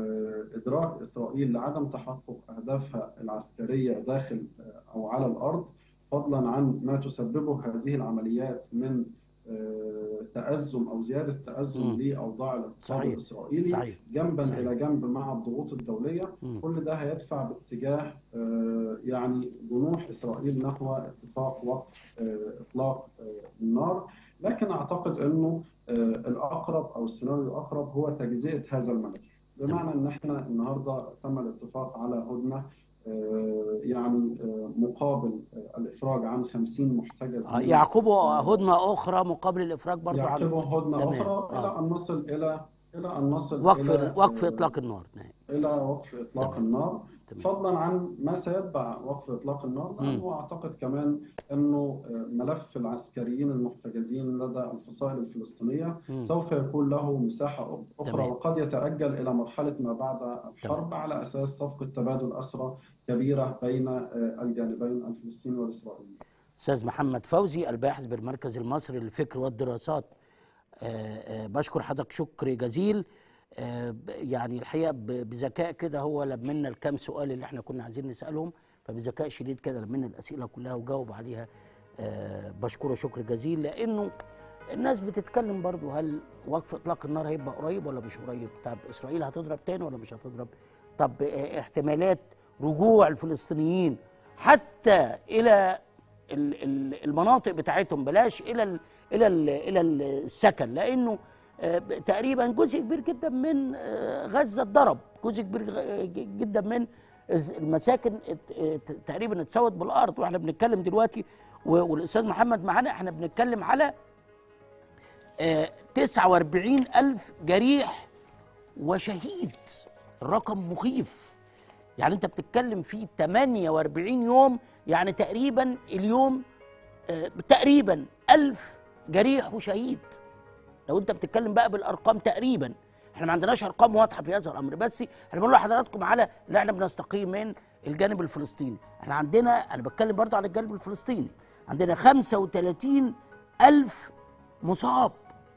إدراك إسرائيل لعدم تحقق أهدافها العسكرية داخل آه، أو على الأرض فضلا عن ما تسببه هذه العمليات من آه، تأزم أو زيادة تأزم مم. لأوضاع الاقتصاد صحيح. الإسرائيلي صحيح جنبا صحيح. إلى جنب مع الضغوط الدولية مم. كل ده هيدفع باتجاه آه، يعني جنوح إسرائيل نحو اتفاق وقف آه، إطلاق آه، النار لكن أعتقد أنه آه، الأقرب أو السيناريو الأقرب هو تجزئة هذا الملف بمعنى أن احنا النهاردة تم الاتفاق على هدنة آه، يعني آه، مقابل آه، الإفراج عن 50 محتجز آه، من- يعقبوا هدنه اخرى مقابل الافراج برضو عن يعقبه هدنة تمام. أخرى إلى آه. أن نصل إلى إلى أن نصل وقف إلى وقف آه، اطلاق النار نعم. إلى وقف إطلاق تمام. النار تمام. فضلا عن ما سيتبع وقف إطلاق النار مم. لأنه أعتقد كمان أنه آه، ملف العسكريين المحتجزين لدى الفصائل الفلسطينية مم. سوف يكون له مساحة أخرى تمام. وقد يتأجل إلى مرحلة ما بعد الحرب على أساس صفقة تبادل أسرى كبيرة بين آه، الجانبين الفلسطيني والإسرائيلي استاذ محمد فوزي الباحث بالمركز المصري للفكر والدراسات آه، آه، بشكر حضرتك شكر جزيل آه، ب- يعني الحقيقه ب- بذكاء كده هو لمنا الكام سؤال اللي احنا كنا عايزين نسالهم فبذكاء شديد كده لمنا الاسئله كلها وجاوب عليها آه، بشكره شكر جزيل لانه الناس بتتكلم برضو هل وقف اطلاق النار هيبقى قريب ولا مش قريب طب اسرائيل هتضرب تاني ولا مش هتضرب طب آه، احتمالات رجوع الفلسطينيين حتى الى ال- ال- المناطق بتاعتهم بلاش الى ال الى ال الى السكن لانه آه، ب- تقريبا جزء كبير جدا من آه، غزه اتضرب جزء كبير غ- ج- جدا من الز- المساكن ات- ات- تقريبا اتسوت بالارض واحنا بنتكلم دلوقتي و- والاستاذ محمد معانا احنا بنتكلم على آه، 49 ألف جريح وشهيد الرقم مخيف يعني انت بتتكلم في 48 يوم يعني تقريبا اليوم آه، تقريبا ألف جريح وشهيد لو انت بتتكلم بقى بالارقام تقريبا احنا ما عندناش ارقام واضحه في هذا الامر بس احنا بنقول لحضراتكم على اللي احنا بنستقيه من الجانب الفلسطيني احنا عندنا انا بتكلم برضه على الجانب الفلسطيني عندنا 35 الف مصاب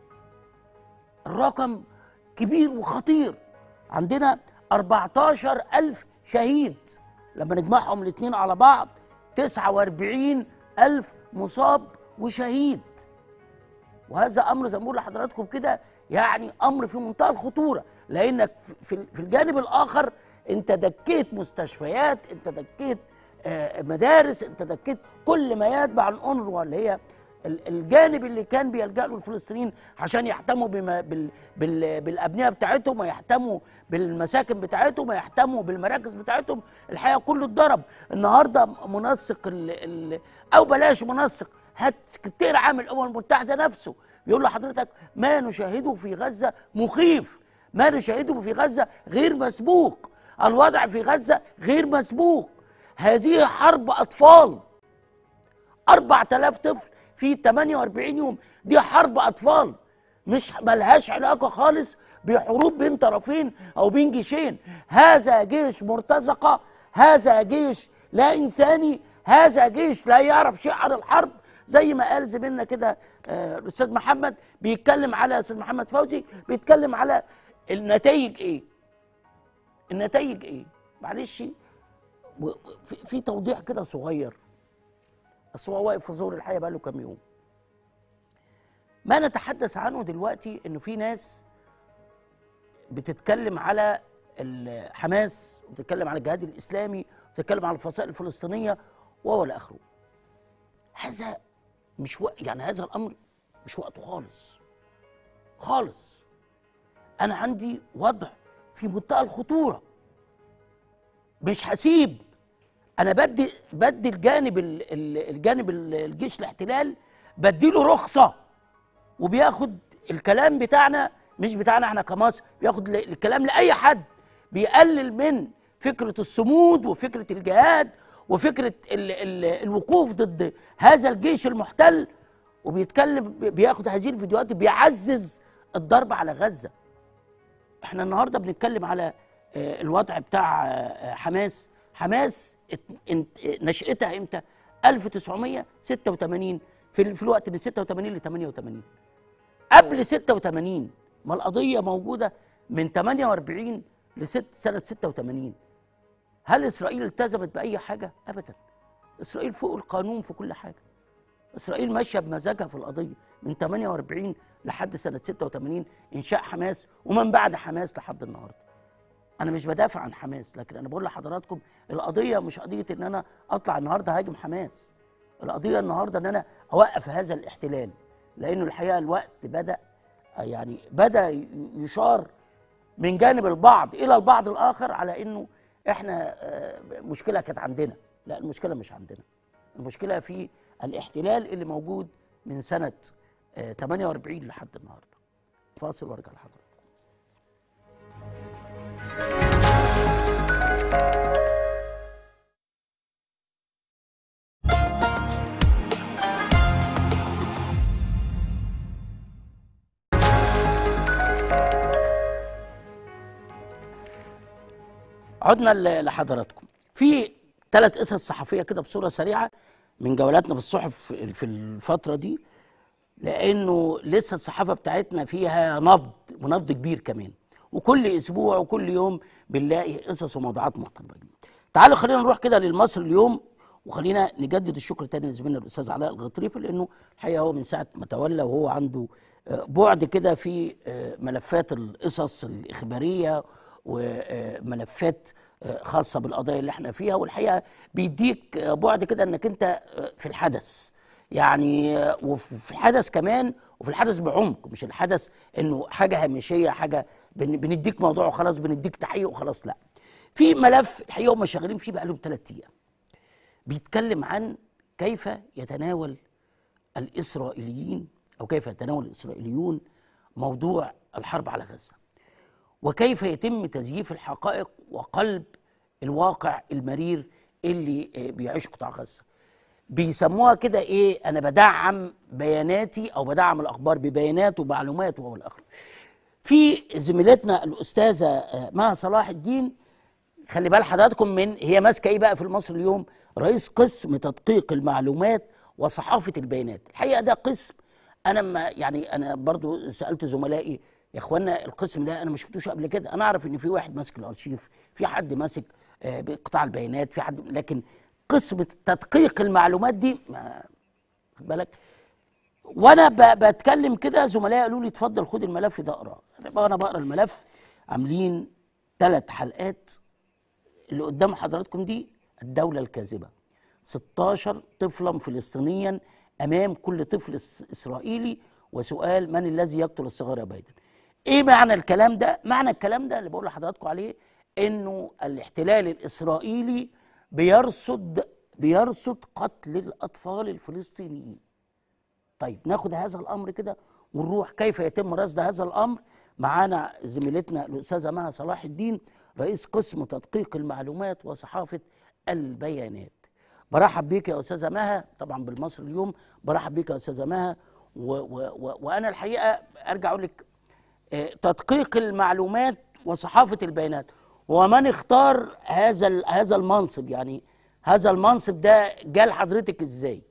الرقم كبير وخطير عندنا 14 ألف شهيد لما نجمعهم الاثنين على بعض 49 ألف مصاب وشهيد وهذا امر زي ما بقول لحضراتكم كده يعني امر في منتهى الخطوره لانك في في الجانب الاخر انت دكيت مستشفيات انت دكيت آه، مدارس انت دكيت كل ما يتبع عن اونروا اللي هي ال- الجانب اللي كان بيلجأ له الفلسطينيين عشان يحتموا بما بال بال بالابنيه بتاعتهم ويحتموا بالمساكن بتاعتهم ويحتموا بالمراكز بتاعتهم الحقيقه كله اتضرب النهارده منسق ال ال او بلاش منسق هات سكرتير عام الامم المتحده نفسه بيقول لحضرتك ما نشاهده في غزه مخيف ما نشاهده في غزه غير مسبوق الوضع في غزه غير مسبوق هذه حرب اطفال 4000 طفل في 48 يوم دي حرب اطفال مش ملهاش علاقه خالص بحروب بين طرفين او بين جيشين هذا جيش مرتزقه هذا جيش لا انساني هذا جيش لا يعرف شيء عن الحرب زي ما قال زميلنا كده آه، الاستاذ محمد بيتكلم على استاذ محمد فوزي بيتكلم على النتائج ايه النتائج ايه معلش و- في, في توضيح كده صغير اصل هو واقف في زور الحقيقه بقاله كام يوم ما نتحدث عنه دلوقتي انه في ناس بتتكلم على ال- حماس وبتتكلم على الجهاد الاسلامي وبتتكلم على الفصائل الفلسطينيه وهو الى اخره هذا مش وقت يعني هذا الامر مش وقته خالص خالص انا عندي وضع في منتهى الخطوره مش هسيب انا بدي بدي الجانب ال- ال- الجانب ال- الجيش الاحتلال بديله رخصه وبياخد الكلام بتاعنا مش بتاعنا احنا كمصر بياخد ل- الكلام لاي حد بيقلل من فكره الصمود وفكره الجهاد وفكره ال ال الوقوف ضد هذا الجيش المحتل وبيتكلم بياخد هذه الفيديوهات بيعزز الضرب على غزه احنا النهارده بنتكلم على آه، الوضع بتاع آه، حماس حماس ات- انت- آه، نشأتها امتى 1986 في ال- في الوقت من 86 ل 88 قبل 86 ما القضيه موجوده من 48 لست سنه 86 هل اسرائيل التزمت باي حاجه ابدا اسرائيل فوق القانون في كل حاجه اسرائيل ماشيه بمزاجها في القضيه من 48 لحد سنه 86 انشاء حماس ومن بعد حماس لحد النهارده انا مش بدافع عن حماس لكن انا بقول لحضراتكم القضيه مش قضيه ان انا اطلع النهارده هاجم حماس القضيه النهارده ان انا اوقف هذا الاحتلال لانه الحقيقه الوقت بدا يعني بدا ي- يشار من جانب البعض الى البعض الاخر على انه احنا آه، مشكله كانت عندنا لا المشكله مش عندنا المشكله في الاحتلال اللي موجود من سنه آه، 48 لحد النهارده فاصل وارجع لحضرتك عدنا ل- لحضراتكم في ثلاث قصص صحفيه كده بصوره سريعه من جولاتنا في الصحف في الفتره دي لانه لسه الصحافه بتاعتنا فيها نبض ونبض كبير كمان وكل اسبوع وكل يوم بنلاقي قصص وموضوعات مختلفه تعالوا خلينا نروح كده للمصري اليوم وخلينا نجدد الشكر تاني لزميلنا الاستاذ علاء الغطريفي لانه الحقيقه هو من ساعه ما تولى وهو عنده آه، بعد كده في آه، ملفات القصص الاخباريه وملفات آه، خاصه بالقضايا اللي احنا فيها والحقيقه بيديك آه، بعد كده انك انت آه، في الحدث يعني آه، وفي الحدث كمان وفي الحدث بعمق مش الحدث انه حاجه هامشيه حاجه بن- بنديك موضوع وخلاص بنديك تحقيق وخلاص لا في ملف الحقيقه هم شغالين فيه بقالهم ثلاث ايام بيتكلم عن كيف يتناول الاسرائيليين او كيف يتناول الاسرائيليون موضوع الحرب على غزه وكيف يتم تزييف الحقائق وقلب الواقع المرير اللي آه، بيعيشه قطاع غزه بيسموها كده ايه انا بدعم بياناتي او بدعم الاخبار ببيانات ومعلومات وهو الاخر في زميلتنا الاستاذه آه، مها صلاح الدين خلي بال حضراتكم من هي ماسكه ايه بقى في المصري اليوم رئيس قسم تدقيق المعلومات وصحافه البيانات الحقيقه ده قسم انا ما يعني انا برضو سالت زملائي يا اخوانا القسم ده انا ما شفتوش قبل كده انا اعرف ان في واحد ماسك الارشيف في حد ماسك آه، قطاع البيانات في حد لكن قسم تدقيق المعلومات دي ما خد بالك وانا ب- بتكلم كده زملائي قالوا لي اتفضل خد الملف ده اقراه انا وانا بقرا الملف عاملين ثلاث حلقات اللي قدام حضراتكم دي الدولة الكاذبة 16 طفلا فلسطينيا أمام كل طفل إس- إسرائيلي وسؤال من الذي يقتل الصغار يا بايدن إيه معنى الكلام ده؟ معنى الكلام ده اللي بقول لحضراتكم عليه إنه الاحتلال الإسرائيلي بيرصد بيرصد قتل الأطفال الفلسطينيين طيب ناخد هذا الامر كده ونروح كيف يتم رصد هذا الامر معانا زميلتنا الاستاذه مها صلاح الدين رئيس قسم تدقيق المعلومات وصحافه البيانات برحب بيك يا استاذه مها طبعا بالمصري اليوم برحب بيك يا استاذه مها و و و وانا الحقيقه ارجع اقول لك آه، تدقيق المعلومات وصحافه البيانات ومن اختار هذا ال- هذا المنصب يعني هذا المنصب ده جال حضرتك ازاي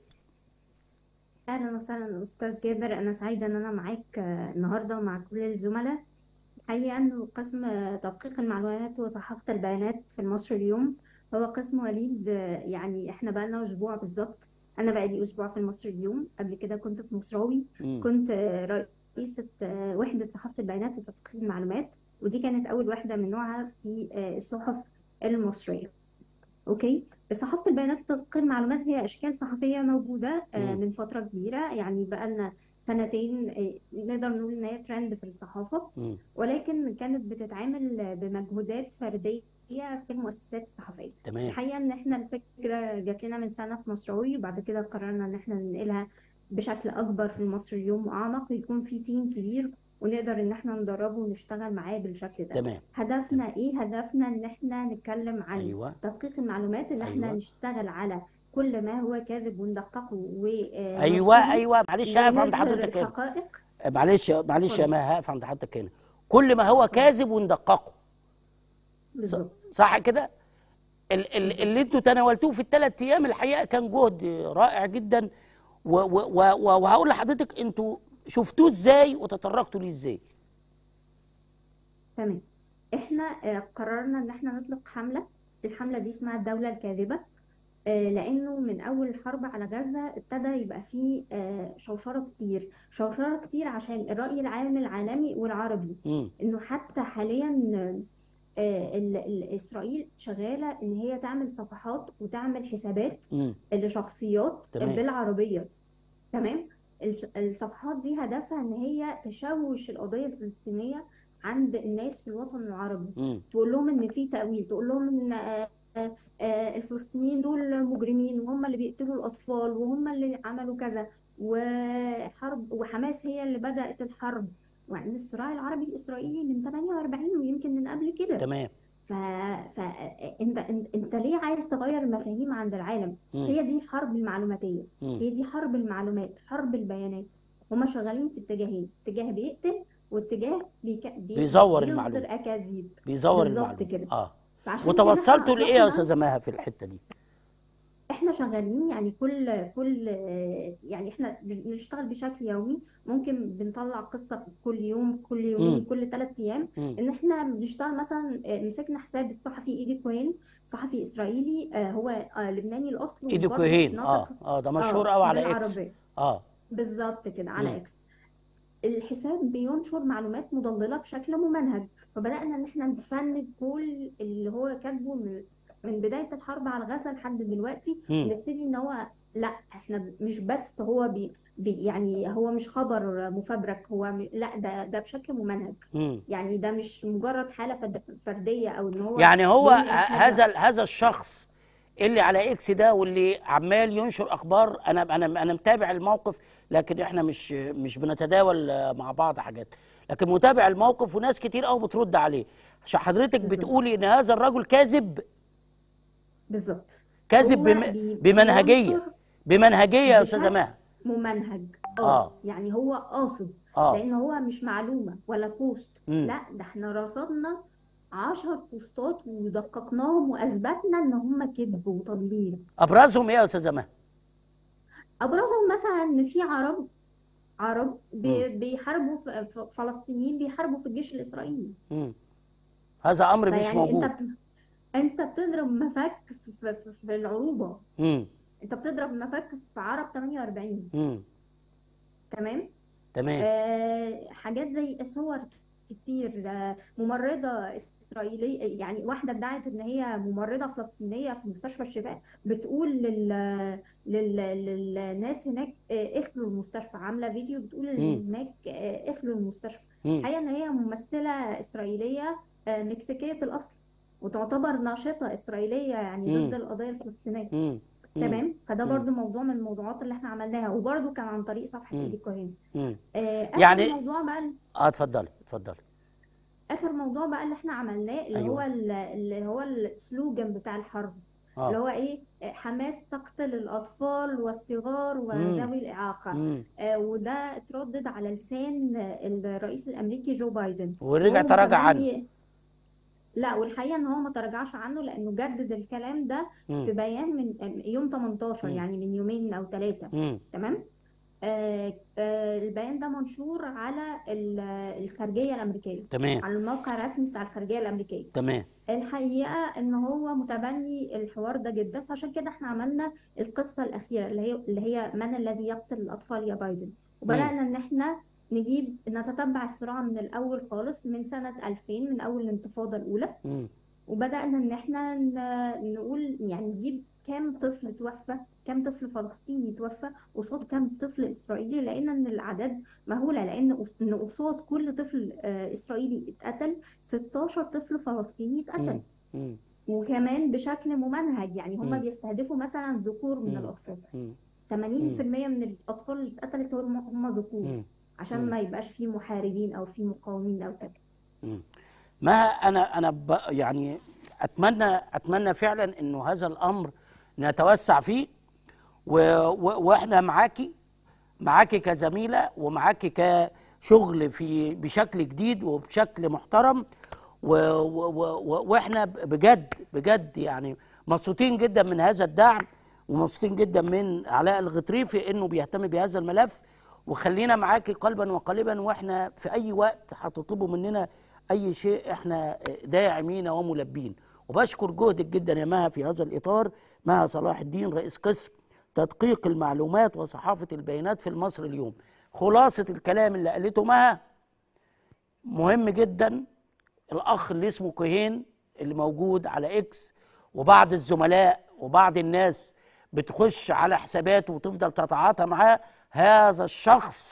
اهلا وسهلا استاذ جابر انا سعيده ان انا معاك آه، النهارده ومع كل الزملاء حقيقه انه قسم آه، تدقيق المعلومات وصحافه البيانات في المصري اليوم هو قسم وليد آه، يعني احنا بقالنا اسبوع بالظبط انا بقالي اسبوع في المصري اليوم قبل كده كنت في مصراوي مم. كنت آه، رئيسه آه، وحده صحافه البيانات وتدقيق المعلومات ودي كانت اول واحده من نوعها في آه، الصحف المصريه اوكي صحافه البيانات وتدقيق المعلومات هي اشكال صحفيه موجوده آه، مم. من فتره كبيره يعني بقالنا سنتين آه، نقدر نقول ان هي ترند في الصحافه مم. ولكن كانت بتتعامل بمجهودات فرديه في المؤسسات الصحفيه تمام الحقيقه ان احنا الفكره جات لنا من سنه في مصراوي وبعد كده قررنا ان احنا ننقلها بشكل اكبر في المصري اليوم واعمق ويكون في تيم كبير ونقدر ان احنا ندربه ونشتغل معاه بالشكل ده تمام هدفنا ايه هدفنا ان احنا نتكلم عن ايوه تدقيق المعلومات ان احنا أيوة. نشتغل على كل ما هو كاذب وندققه ونرصده ايوه ايوه معلش هقف عند ونظهر حضرتك هنا الحقائق معلش معلش يا اتفضل. ما هقف عند حضرتك هنا كل ما هو كاذب وندققه بالظبط صح كده ال- ال- اللي انتوا تناولتوه في الثلاث ايام الحقيقه كان جهد رائع جدا و- و- و- وهقول لحضرتك انتوا شفتوه ازاي وتطرقتوا ليه ازاي تمام احنا آه، قررنا ان احنا نطلق حملة الحملة دي اسمها الدولة الكاذبة آه، لانه من اول الحرب على غزة ابتدى يبقى فيه آه، شوشرة كتير شوشرة كتير عشان الرأي العام العالمي والعربي مم. انه حتى حاليا آه، ال- ال- اسرائيل شغالة ان هي تعمل صفحات وتعمل حسابات مم. لشخصيات تمام. بالعربية تمام الش- الصفحات دي هدفها ان هي تشوش القضية الفلسطينية عند الناس في الوطن العربي مم. تقول لهم ان في تأويل تقول لهم ان آه، آه، آه، الفلسطينيين دول مجرمين وهم اللي بيقتلوا الأطفال وهم اللي عملوا كذا وحرب وحماس هي اللي بدأت الحرب وعند الصراع العربي الإسرائيلي من 48 ويمكن من قبل كده تمام ف... ف... انت انت انت ليه عايز تغير المفاهيم عند العالم مم. هي دي حرب المعلوماتية مم. هي دي حرب المعلومات حرب البيانات هما شغالين في اتجاهين اتجاه بيقتل واتجاه بيك... بي... بيزور بيصدر المعلومة. أكاذيب بيزور بالظبط المعلومه كده. اه فعشان كده احنا وتوصلتوا لايه يا أطلقنا- استاذه مها في الحته دي احنا شغالين يعني كل كل يعني احنا بنشتغل بشكل يومي ممكن بنطلع قصة كل يوم كل يومين مم. كل ثلاث ايام مم. ان احنا بنشتغل مثلا آه، مسكنا حساب الصحفي ايدي كوين صحفي اسرائيلي آه، هو آه، لبناني الاصل ايدو وبرضه كوهين اه ناطق اه ده مشهور اه قوي على اكس بالعربية اه بالظبط كده مم. على اكس الحساب بينشر معلومات مضللة بشكل ممنهج فبدأنا ان احنا نفند كل اللي هو كاتبه من من بداية الحرب على غزة لحد دلوقتي مم. نبتدي ان هو لا احنا مش بس هو بي بي يعني هو مش خبر مفبرك هو م- لا ده ده بشكل ممنهج مم. يعني ده مش مجرد حالة فد- فردية او ان هو يعني هو بينقل ه- حاجة هذا هذا الشخص اللي على اكس ده واللي عمال ينشر اخبار انا انا انا متابع الموقف لكن احنا مش مش بنتداول آه، مع بعض حاجات لكن متابع الموقف وناس كتير قوي بترد عليه عشان حضرتك بالظبط. بتقولي ان هذا الرجل كاذب بالظبط كاذب هو بم... بي- بمنهجيه بينشر بمنهجيه يا استاذه بشكل مها ممنهج آه. اه يعني هو قاصد اه لان هو مش معلومه ولا بوست مم. لا ده احنا رصدنا عشر بوستات ودققناهم واثبتنا ان هم كذب وتضليل ابرزهم ايه يا استاذه مها ابرزهم مثلا ان في عرب عرب بي- بيحاربوا في في- فلسطينيين بيحاربوا في الجيش الاسرائيلي مم. هذا امر مش فيعني انت موجود بت- انت بتضرب مفك في, في, في, في العروبه مم. انت بتضرب مفك في عرب 48 مم. تمام تمام آه حاجات زي صور كتير آه ممرضة إسرائيلية يعني واحدة ادعت إن هي ممرضة فلسطينية في مستشفى الشفاء بتقول لل... لل... للناس هناك آه اخلوا المستشفى عاملة فيديو بتقول مم. إن هناك آه اخلوا المستشفى مم. الحقيقة إن هي ممثلة إسرائيلية آه مكسيكية الأصل وتعتبر ناشطة إسرائيلية يعني مم. ضد القضية الفلسطينية مم. مم. تمام فده مم. برضو موضوع من الموضوعات اللي احنا عملناها وبرضو كان عن طريق صفحة مم. إيدي كوهين مم. آه، آخر يعني- موضوع بقى اه اتفضلي اتفضلي آخر موضوع بقى اللي احنا عملناه اللي أيوة. هو ال- اللي هو السلوجان بتاع الحرب اللي اه هو إيه آه، حماس تقتل الأطفال والصغار وذوي الإعاقة مم. آه، وده اتردد على لسان آه، الرئيس الأمريكي جو بايدن ورجع وهو تراجع عنه متبني لا والحقيقة إن هو ما تراجعش عنه لأنه جدد الكلام ده في مم. بيان من يوم 18 مم. يعني من يومين أو ثلاثة مم. تمام آه آه البيان ده منشور على ال- الخارجية الأمريكية تمام على الموقع الرسمي بتاع الخارجية الأمريكية تمام الحقيقة إن هو متبني الحوار ده جدا فعشان كده إحنا عملنا القصة الأخيرة اللي هي اللي هي من الذي يقتل الأطفال يا بايدن وبدأنا إن إحنا نجيب نتتبع الصراع من الأول خالص من سنة 2000 من أول الانتفاضة الأولى مم. وبدأنا إن إحنا ن- نقول يعني نجيب كام طفل توفى كام طفل فلسطيني توفى قصاد كام طفل إسرائيلي لقينا إن الأعداد مهولة لأن قص- إن قصاد كل طفل آه، إسرائيلي اتقتل 16 طفل فلسطيني اتقتل مم. مم. وكمان بشكل ممنهج يعني هم مم. بيستهدفوا مثلا ذكور من مم. الأطفال مم. 80% من الأطفال اللي اتقتلت هم هم ذكور مم. عشان مم. ما يبقاش فيه محاربين أو فيه مقاومين أو كده مم. ما انا انا ب يعني اتمنى اتمنى فعلا انه هذا الامر نتوسع فيه و و واحنا معاكي معاكي كزميله ومعاكي كشغل في بشكل جديد وبشكل محترم و و و واحنا بجد بجد يعني مبسوطين جدا من هذا الدعم ومبسوطين جدا من علاء الغطريفي انه بيهتم بهذا الملف وخلينا معاكي قلبا وقالبا واحنا في اي وقت هتطلبوا مننا اي شيء احنا داعمين وملبين وبشكر جهدك جدا يا مها في هذا الاطار مها صلاح الدين رئيس قسم تدقيق المعلومات وصحافه البيانات في المصري اليوم خلاصه الكلام اللي قالته مها مهم جدا الاخ اللي اسمه كوهين اللي موجود على اكس وبعض الزملاء وبعض الناس بتخش على حساباته وتفضل تتعاطى معاه هذا الشخص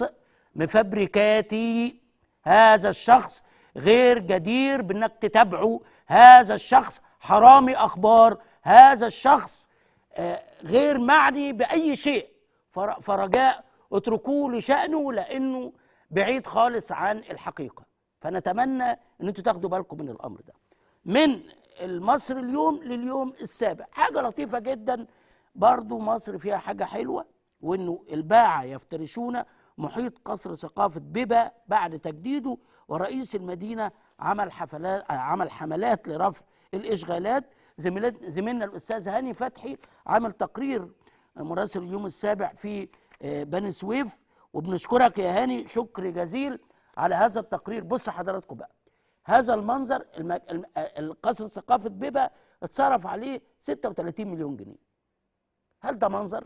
مفبركاتي هذا الشخص غير جدير بانك تتابعه هذا الشخص حرامي اخبار هذا الشخص آه، غير معني باي شيء فر- فرجاء اتركوه لشانه لانه بعيد خالص عن الحقيقه فنتمنى ان انتوا تاخدوا بالكم من الامر ده من المصر اليوم لليوم السابع حاجه لطيفه جدا برضو مصر فيها حاجه حلوه وانه الباعه يفترشون محيط قصر ثقافه بيبا بعد تجديده ورئيس المدينه عمل حفلات عمل حملات لرفع الاشغالات زميلت زميلنا الاستاذ هاني فتحي عمل تقرير مراسل اليوم السابع في آه، بني سويف وبنشكرك يا هاني شكر جزيل على هذا التقرير بص حضراتكم بقى هذا المنظر الم- الم- القصر ثقافه بيبا اتصرف عليه 36 مليون جنيه هل ده منظر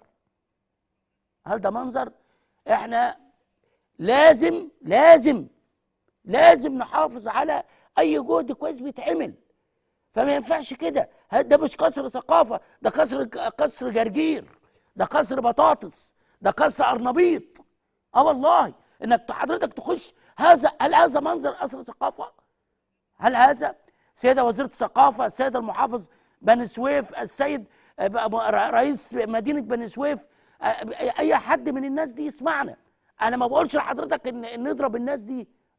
هل ده منظر احنا لازم لازم لازم نحافظ على اي جهد كويس بيتعمل فما ينفعش كده ه- ده مش قصر ثقافه ده قصر قصر جرجير ده قصر بطاطس ده قصر ارنبيط اه والله انك حضرتك تخش هذا هل هذا منظر قصر ثقافه هل هذا سيدة وزيرة الثقافة السيد المحافظ بني سويف السيد آه، ب- ر- رئيس مدينة بني سويف آه، أي حد من الناس دي يسمعنا أنا ما بقولش لحضرتك إن إن نضرب الناس دي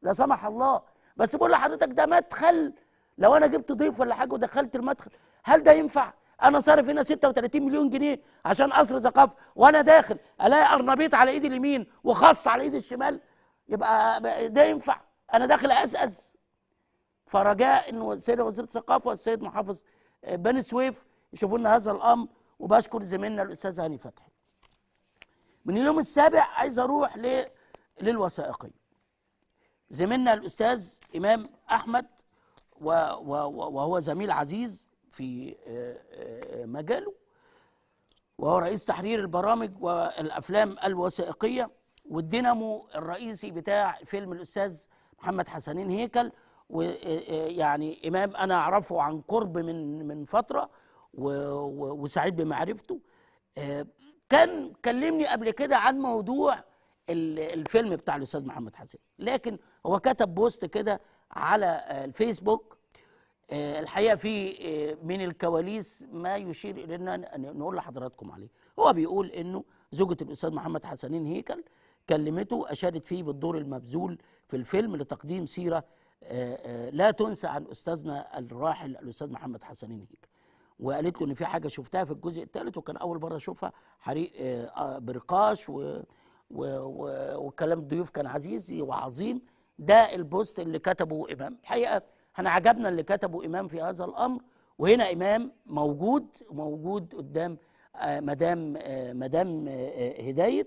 لا سمح الله بس بقول لحضرتك ده مدخل لو انا جبت ضيف ولا حاجه ودخلت المدخل هل ده ينفع انا صارف هنا 36 مليون جنيه عشان قصر ثقافه وانا داخل الاقي ارنبيط على ايدي اليمين وخص على ايدي الشمال يبقى ده ينفع انا داخل ازأز فرجاء انه السيده وزيره الثقافه والسيد محافظ بني سويف يشوفوا لنا هذا الامر وبشكر زميلنا الاستاذ هاني فتحي من اليوم السابع عايز اروح ل... للوثائقيه زميلنا الاستاذ امام احمد و... و... وهو زميل عزيز في آه، آه، مجاله وهو رئيس تحرير البرامج والافلام الوثائقيه والدينامو الرئيسي بتاع فيلم الاستاذ محمد حسنين هيكل ويعني امام انا اعرفه عن قرب من من فتره و- و- وسعيد بمعرفته آه، كان كلمني قبل كده عن موضوع ال- الفيلم بتاع الاستاذ محمد حسين لكن هو كتب بوست كده على آه، الفيسبوك آه، الحقيقه في آه، من الكواليس ما يشير الى ان نقول لحضراتكم عليه هو بيقول انه زوجة الاستاذ محمد حسنين هيكل كلمته اشادت فيه بالدور المبذول في الفيلم لتقديم سيره آه، آه، لا تنسى عن استاذنا الراحل الاستاذ محمد حسنين هيكل وقالت له ان في حاجه شفتها في الجزء الثالث وكان اول مره اشوفها حريق آه، آه، برقاش و و و وكلام الضيوف كان عزيز وعظيم ده البوست اللي كتبه امام الحقيقه احنا عجبنا اللي كتبه امام في هذا الامر وهنا امام موجود موجود قدام آه، مدام آه، مدام آه، هدايه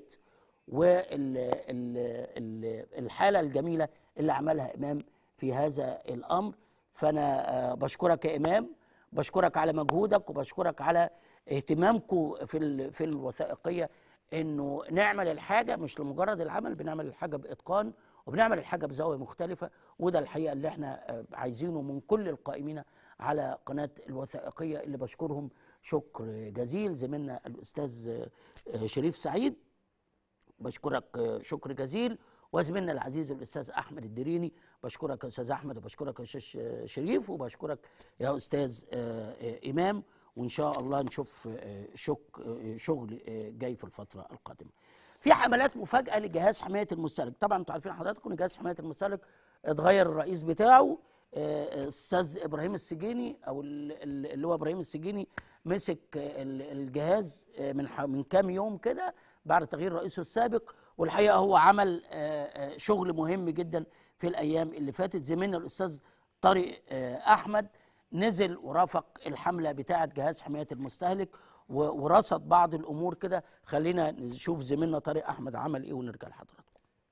والحاله الجميله اللي عملها امام في هذا الامر فانا آه، بشكرك يا امام بشكرك على مجهودك وبشكرك على اهتمامكم في ال- في الوثائقيه انه نعمل الحاجه مش لمجرد العمل بنعمل الحاجه باتقان وبنعمل الحاجه بزاويه مختلفه وده الحقيقه اللي احنا آه، عايزينه من كل القائمين على قناه الوثائقيه اللي بشكرهم شكر جزيل زميلنا الاستاذ آه، آه، شريف سعيد بشكرك آه، شكر جزيل وزميلنا العزيز الاستاذ احمد الدريني بشكرك يا استاذ احمد وبشكرك يا استاذ آه، شريف وبشكرك يا استاذ آه، آه، امام وان شاء الله نشوف آه، شك آه، شغل آه، جاي في الفتره القادمه. في حملات مفاجاه لجهاز حمايه المستهلك، طبعا انتوا عارفين حضراتكم ان جهاز حمايه المستهلك اتغير الرئيس بتاعه آه، استاذ ابراهيم السجيني او ال- ال- اللي هو ابراهيم السجيني مسك آه، ال- الجهاز آه، من ح- من كام يوم كده بعد تغيير رئيسه السابق والحقيقه هو عمل آه، آه، شغل مهم جدا في الايام اللي فاتت زميلنا الاستاذ طارق آه، احمد نزل ورافق الحمله بتاعه جهاز حمايه المستهلك و- ورصد بعض الامور كده خلينا نشوف زميلنا طارق احمد عمل ايه ونرجع لحضراتكم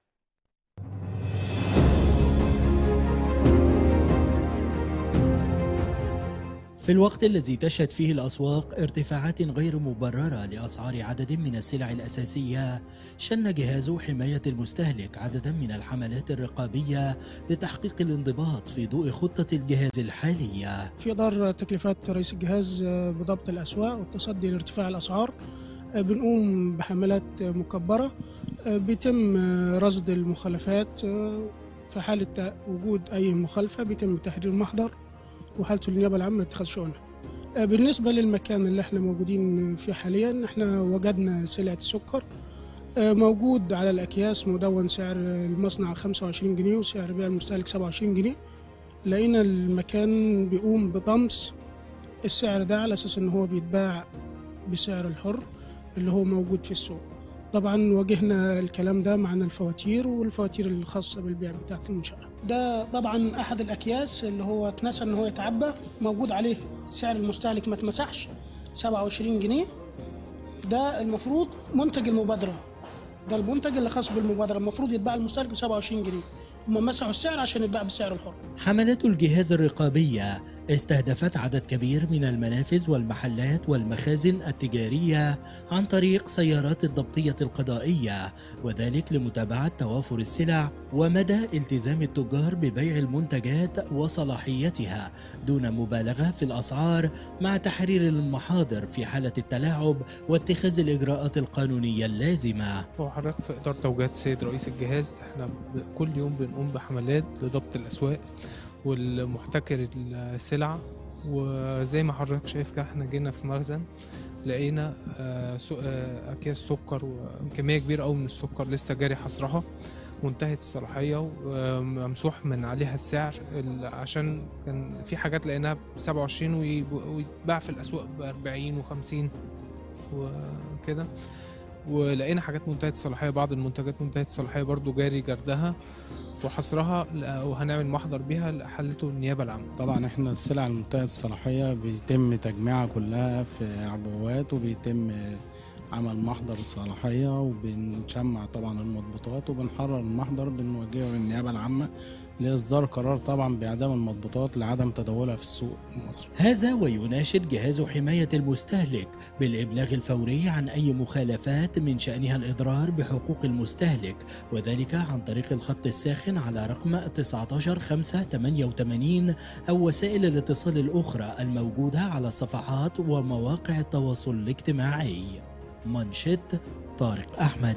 في الوقت الذي تشهد فيه الأسواق ارتفاعات غير مبررة لأسعار عدد من السلع الأساسية شن جهاز حماية المستهلك عددا من الحملات الرقابية لتحقيق الانضباط في ضوء خطة الجهاز الحالية في إطار تكليفات رئيس الجهاز بضبط الأسواق والتصدي لارتفاع الأسعار بنقوم بحملات مكبرة بيتم رصد المخالفات في حالة وجود أي مخالفة بيتم تحرير محضر وحالته النيابة العامة لاتخاذ شؤونها بالنسبة للمكان اللي احنا موجودين فيه حاليا احنا وجدنا سلعة السكر موجود على الأكياس مدون سعر المصنع 25 جنيه وسعر بيع المستهلك 27 جنيه لقينا المكان بيقوم بطمس السعر ده على اساس ان هو بيتباع بسعر الحر اللي هو موجود في السوق طبعا واجهنا الكلام ده معنا الفواتير والفواتير الخاصه بالبيع بتاعه المنشاه ده طبعا احد الاكياس اللي هو اتنسى ان هو يتعبى موجود عليه سعر المستهلك ما اتمسحش 27 جنيه ده المفروض منتج المبادره ده المنتج اللي خاص بالمبادره المفروض يتباع المستهلك ب 27 جنيه هم مسحوا السعر عشان يتباع بالسعر الحر حملات الجهاز الرقابية استهدفت عدد كبير من المنافذ والمحلات والمخازن التجارية عن طريق سيارات الضبطية القضائية وذلك لمتابعة توافر السلع ومدى التزام التجار ببيع المنتجات وصلاحيتها دون مبالغة في الأسعار مع تحرير المحاضر في حالة التلاعب واتخاذ الإجراءات القانونية اللازمة هو حضرتك في إطار توجيهات السيد رئيس الجهاز احنا ب- كل يوم بنقوم بحملات لضبط الأسواق والمحتكر السلع وزي ما حضرتك شايف كده احنا جينا في مخزن لقينا آه، سو- آه، أكياس سكر وكمية كبيرة أوي من السكر لسه جاري حصرها منتهية الصلاحية وممسوح من عليها السعر ال- عشان كان في حاجات لقيناها ب 27 ويب- ويتباع في الأسواق ب 40 و50 وكده ولقينا حاجات منتهية الصلاحية بعض المنتجات منتهية الصلاحية برضو جاري جردها وحصرها ل- وهنعمل محضر بيها حلته النيابة العامة طبعا احنا السلع المنتهية الصلاحية بيتم تجميعها كلها في عبوات وبيتم عمل محضر صلاحية وبنشمع طبعا المضبوطات وبنحرر المحضر بنوجهه للنيابة العامة لإصدار قرار طبعا بإعدام المضبوطات لعدم تداولها في السوق المصري هذا ويناشد جهاز حماية المستهلك بالإبلاغ الفوري عن أي مخالفات من شأنها الإضرار بحقوق المستهلك وذلك عن طريق الخط الساخن على رقم 19588 أو وسائل الاتصال الأخرى الموجودة على الصفحات ومواقع التواصل الاجتماعي منشط طارق أحمد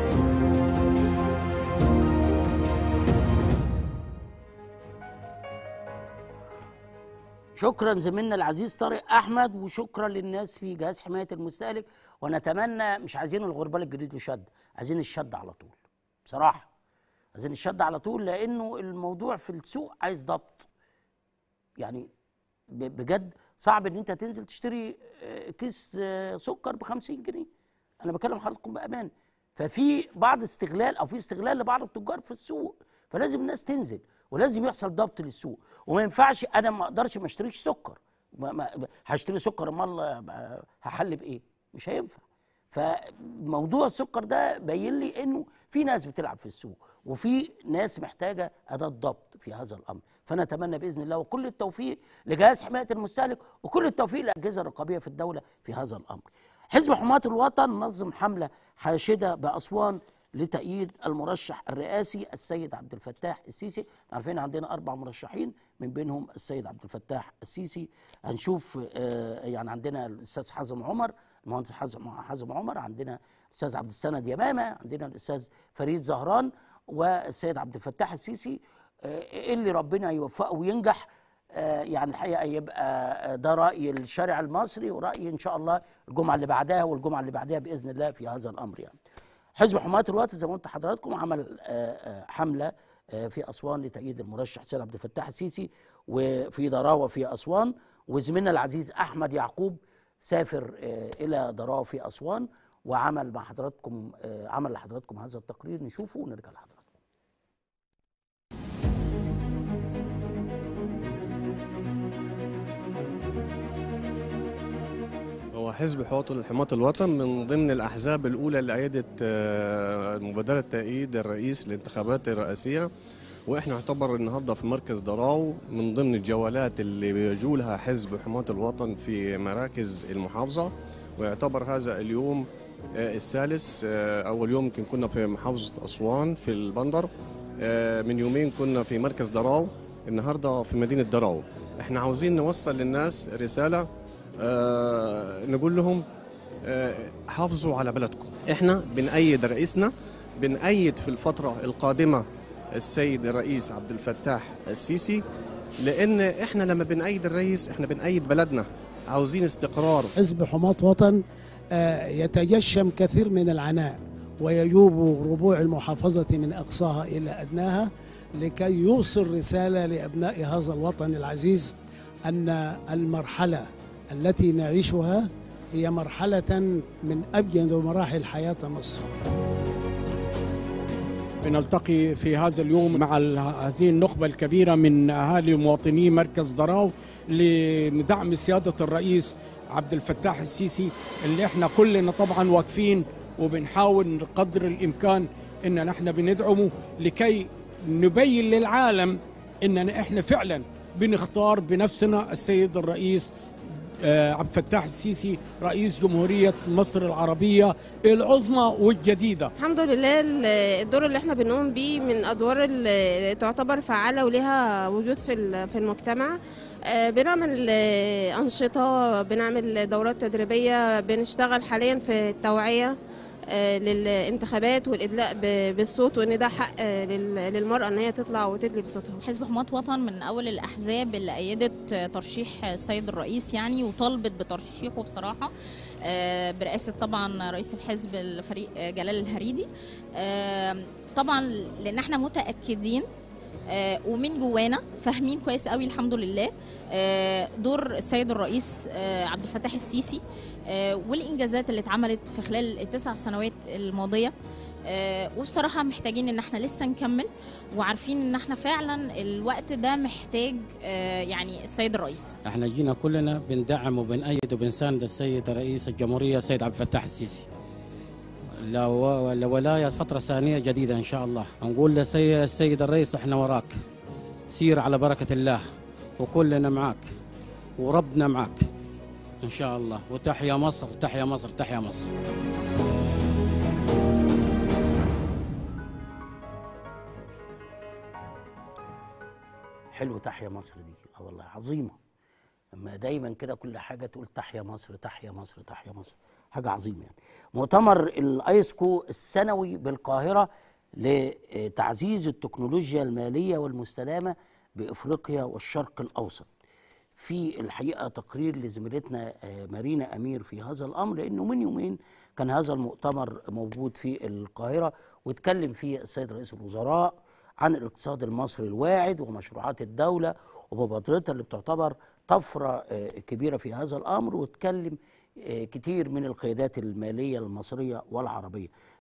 شكرا زميلنا العزيز طارق احمد وشكرا للناس في جهاز حمايه المستهلك ونتمنى مش عايزين الغربال الجديد يشد عايزين الشد على طول بصراحه عايزين الشد على طول لانه الموضوع في السوق عايز ضبط يعني ب- بجد صعب ان انت تنزل تشتري آه، كيس آه، سكر ب 50 جنيه انا بكلم حضراتكم بامان ففي بعض استغلال او في استغلال لبعض التجار في السوق فلازم الناس تنزل ولازم يحصل ضبط للسوق وما ينفعش انا ما اقدرش ما اشتريش سكر ما ما هشتري سكر امال آه، هحل بايه مش هينفع فموضوع السكر ده باين لي انه في ناس بتلعب في السوق وفي ناس محتاجه اداه ضبط في هذا الامر فانا اتمنى باذن الله وكل التوفيق لجهاز حمايه المستهلك وكل التوفيق للاجهزه الرقابيه في الدوله في هذا الامر حزب حماة الوطن نظم حمله حاشده باسوان لتأييد المرشح الرئاسي السيد عبد الفتاح السيسي عارفين عندنا أربع مرشحين من بينهم السيد عبد الفتاح السيسي هنشوف آه، يعني عندنا الأستاذ حازم عمر المهندس حازم حازم عمر عندنا الأستاذ عبد السند يمامة عندنا الأستاذ فريد زهران والسيد عبد الفتاح السيسي آه، اللي ربنا يوفقه وينجح آه، يعني الحقيقه يبقى آه، ده راي الشارع المصري وراي ان شاء الله الجمعه اللي بعدها والجمعه اللي بعدها باذن الله في هذا الامر يعني. حزب حماة الوقت زي ما قلت لحضراتكم عمل آه، آه، حمله آه، في اسوان لتأييد المرشح سيد عبد الفتاح السيسي وفي ضراوه في اسوان وزميلنا العزيز احمد يعقوب سافر آه، الى ضراوه في اسوان وعمل مع حضراتكم آه، عمل لحضراتكم هذا التقرير نشوفه ونرجع لحضراتكم. هو حزب حوط حماة الوطن من ضمن الأحزاب الأولى اللي أيدت آه، مبادرة تأييد الرئيس للانتخابات الرئاسية وإحنا نعتبر النهاردة في مركز دراو من ضمن الجولات اللي بيجولها حزب حماة الوطن في مراكز المحافظة ويعتبر هذا اليوم آه، الثالث آه، أول يوم يمكن كنا في محافظة أسوان في البندر آه، من يومين كنا في مركز دراو النهاردة في مدينة دراو احنا عاوزين نوصل للناس رسالة آه، نقول لهم آه، حافظوا على بلدكم احنا بنأيد رئيسنا بنأيد في الفترة القادمة السيد الرئيس عبد الفتاح السيسي لأن احنا لما بنأيد الرئيس احنا بنأيد بلدنا عاوزين استقرار حزب حماة وطن آه، يتجشم كثير من العناء ويجوب ربوع المحافظة من أقصاها إلى أدناها لكي يوصل رسالة لأبناء هذا الوطن العزيز أن المرحلة التي نعيشها هي مرحلة من أبين مراحل حياة مصر بنلتقي في هذا اليوم مع ال- هذه النخبة الكبيرة من أهالي مواطني مركز ضراو لدعم سيادة الرئيس عبد الفتاح السيسي اللي احنا كلنا طبعا واقفين وبنحاول قدر الإمكان إن نحن بندعمه لكي نبين للعالم إننا احنا فعلا بنختار بنفسنا السيد الرئيس آه، عبد الفتاح السيسي رئيس جمهورية مصر العربية العظمى والجديدة الحمد لله ال- الدور اللي احنا بنقوم بيه من ادوار اللي تعتبر فعاله ولها وجود في ال- في المجتمع آه، بنعمل آه، انشطه بنعمل دورات تدريبيه بنشتغل حاليا في التوعيه آه، للانتخابات والادلاء ب- بالصوت وان ده حق آه، لل- للمراه ان هي تطلع وتدلي بصوتها حزب حماة وطن من أول الأحزاب اللي أيدت ترشيح السيد الرئيس يعني وطالبت بترشيحه بصراحة آه، برئاسة طبعا رئيس الحزب الفريق آه، جلال الهريدي آه، طبعا لان احنا متاكدين آه، ومن جوانا فاهمين كويس قوي الحمد لله آه، دور السيد الرئيس آه، عبد الفتاح السيسي آه، والانجازات اللي اتعملت في خلال التسع سنوات الماضيه آه، وبصراحه محتاجين ان احنا لسه نكمل وعارفين ان احنا فعلا الوقت ده محتاج آه، يعني السيد الرئيس احنا جينا كلنا بندعم وبنأيد وبنساند السيد رئيس الجمهورية السيد عبد الفتاح السيسي لو- لولاية فترة ثانية جديدة إن شاء الله نقول للسيد السيد الرئيس احنا وراك سير على بركة الله وكلنا معاك وربنا معاك إن شاء الله وتحيا مصر تحيا مصر تحيا مصر حلو تحيا مصر دي اه والله عظيمه اما دايما كده كل حاجه تقول تحيا مصر تحيا مصر تحيا مصر حاجه عظيمه يعني مؤتمر الايسكو السنوي بالقاهره لتعزيز التكنولوجيا الماليه والمستدامه بافريقيا والشرق الاوسط في الحقيقه تقرير لزميلتنا آه، مارينا امير في هذا الامر لانه من يومين كان هذا المؤتمر موجود في القاهره واتكلم فيه السيد رئيس الوزراء عن الاقتصاد المصري الواعد ومشروعات الدوله ومبادرتها اللي بتعتبر طفره آه، كبيره في هذا الامر واتكلم آه، كتير من القيادات الماليه المصريه والعربيه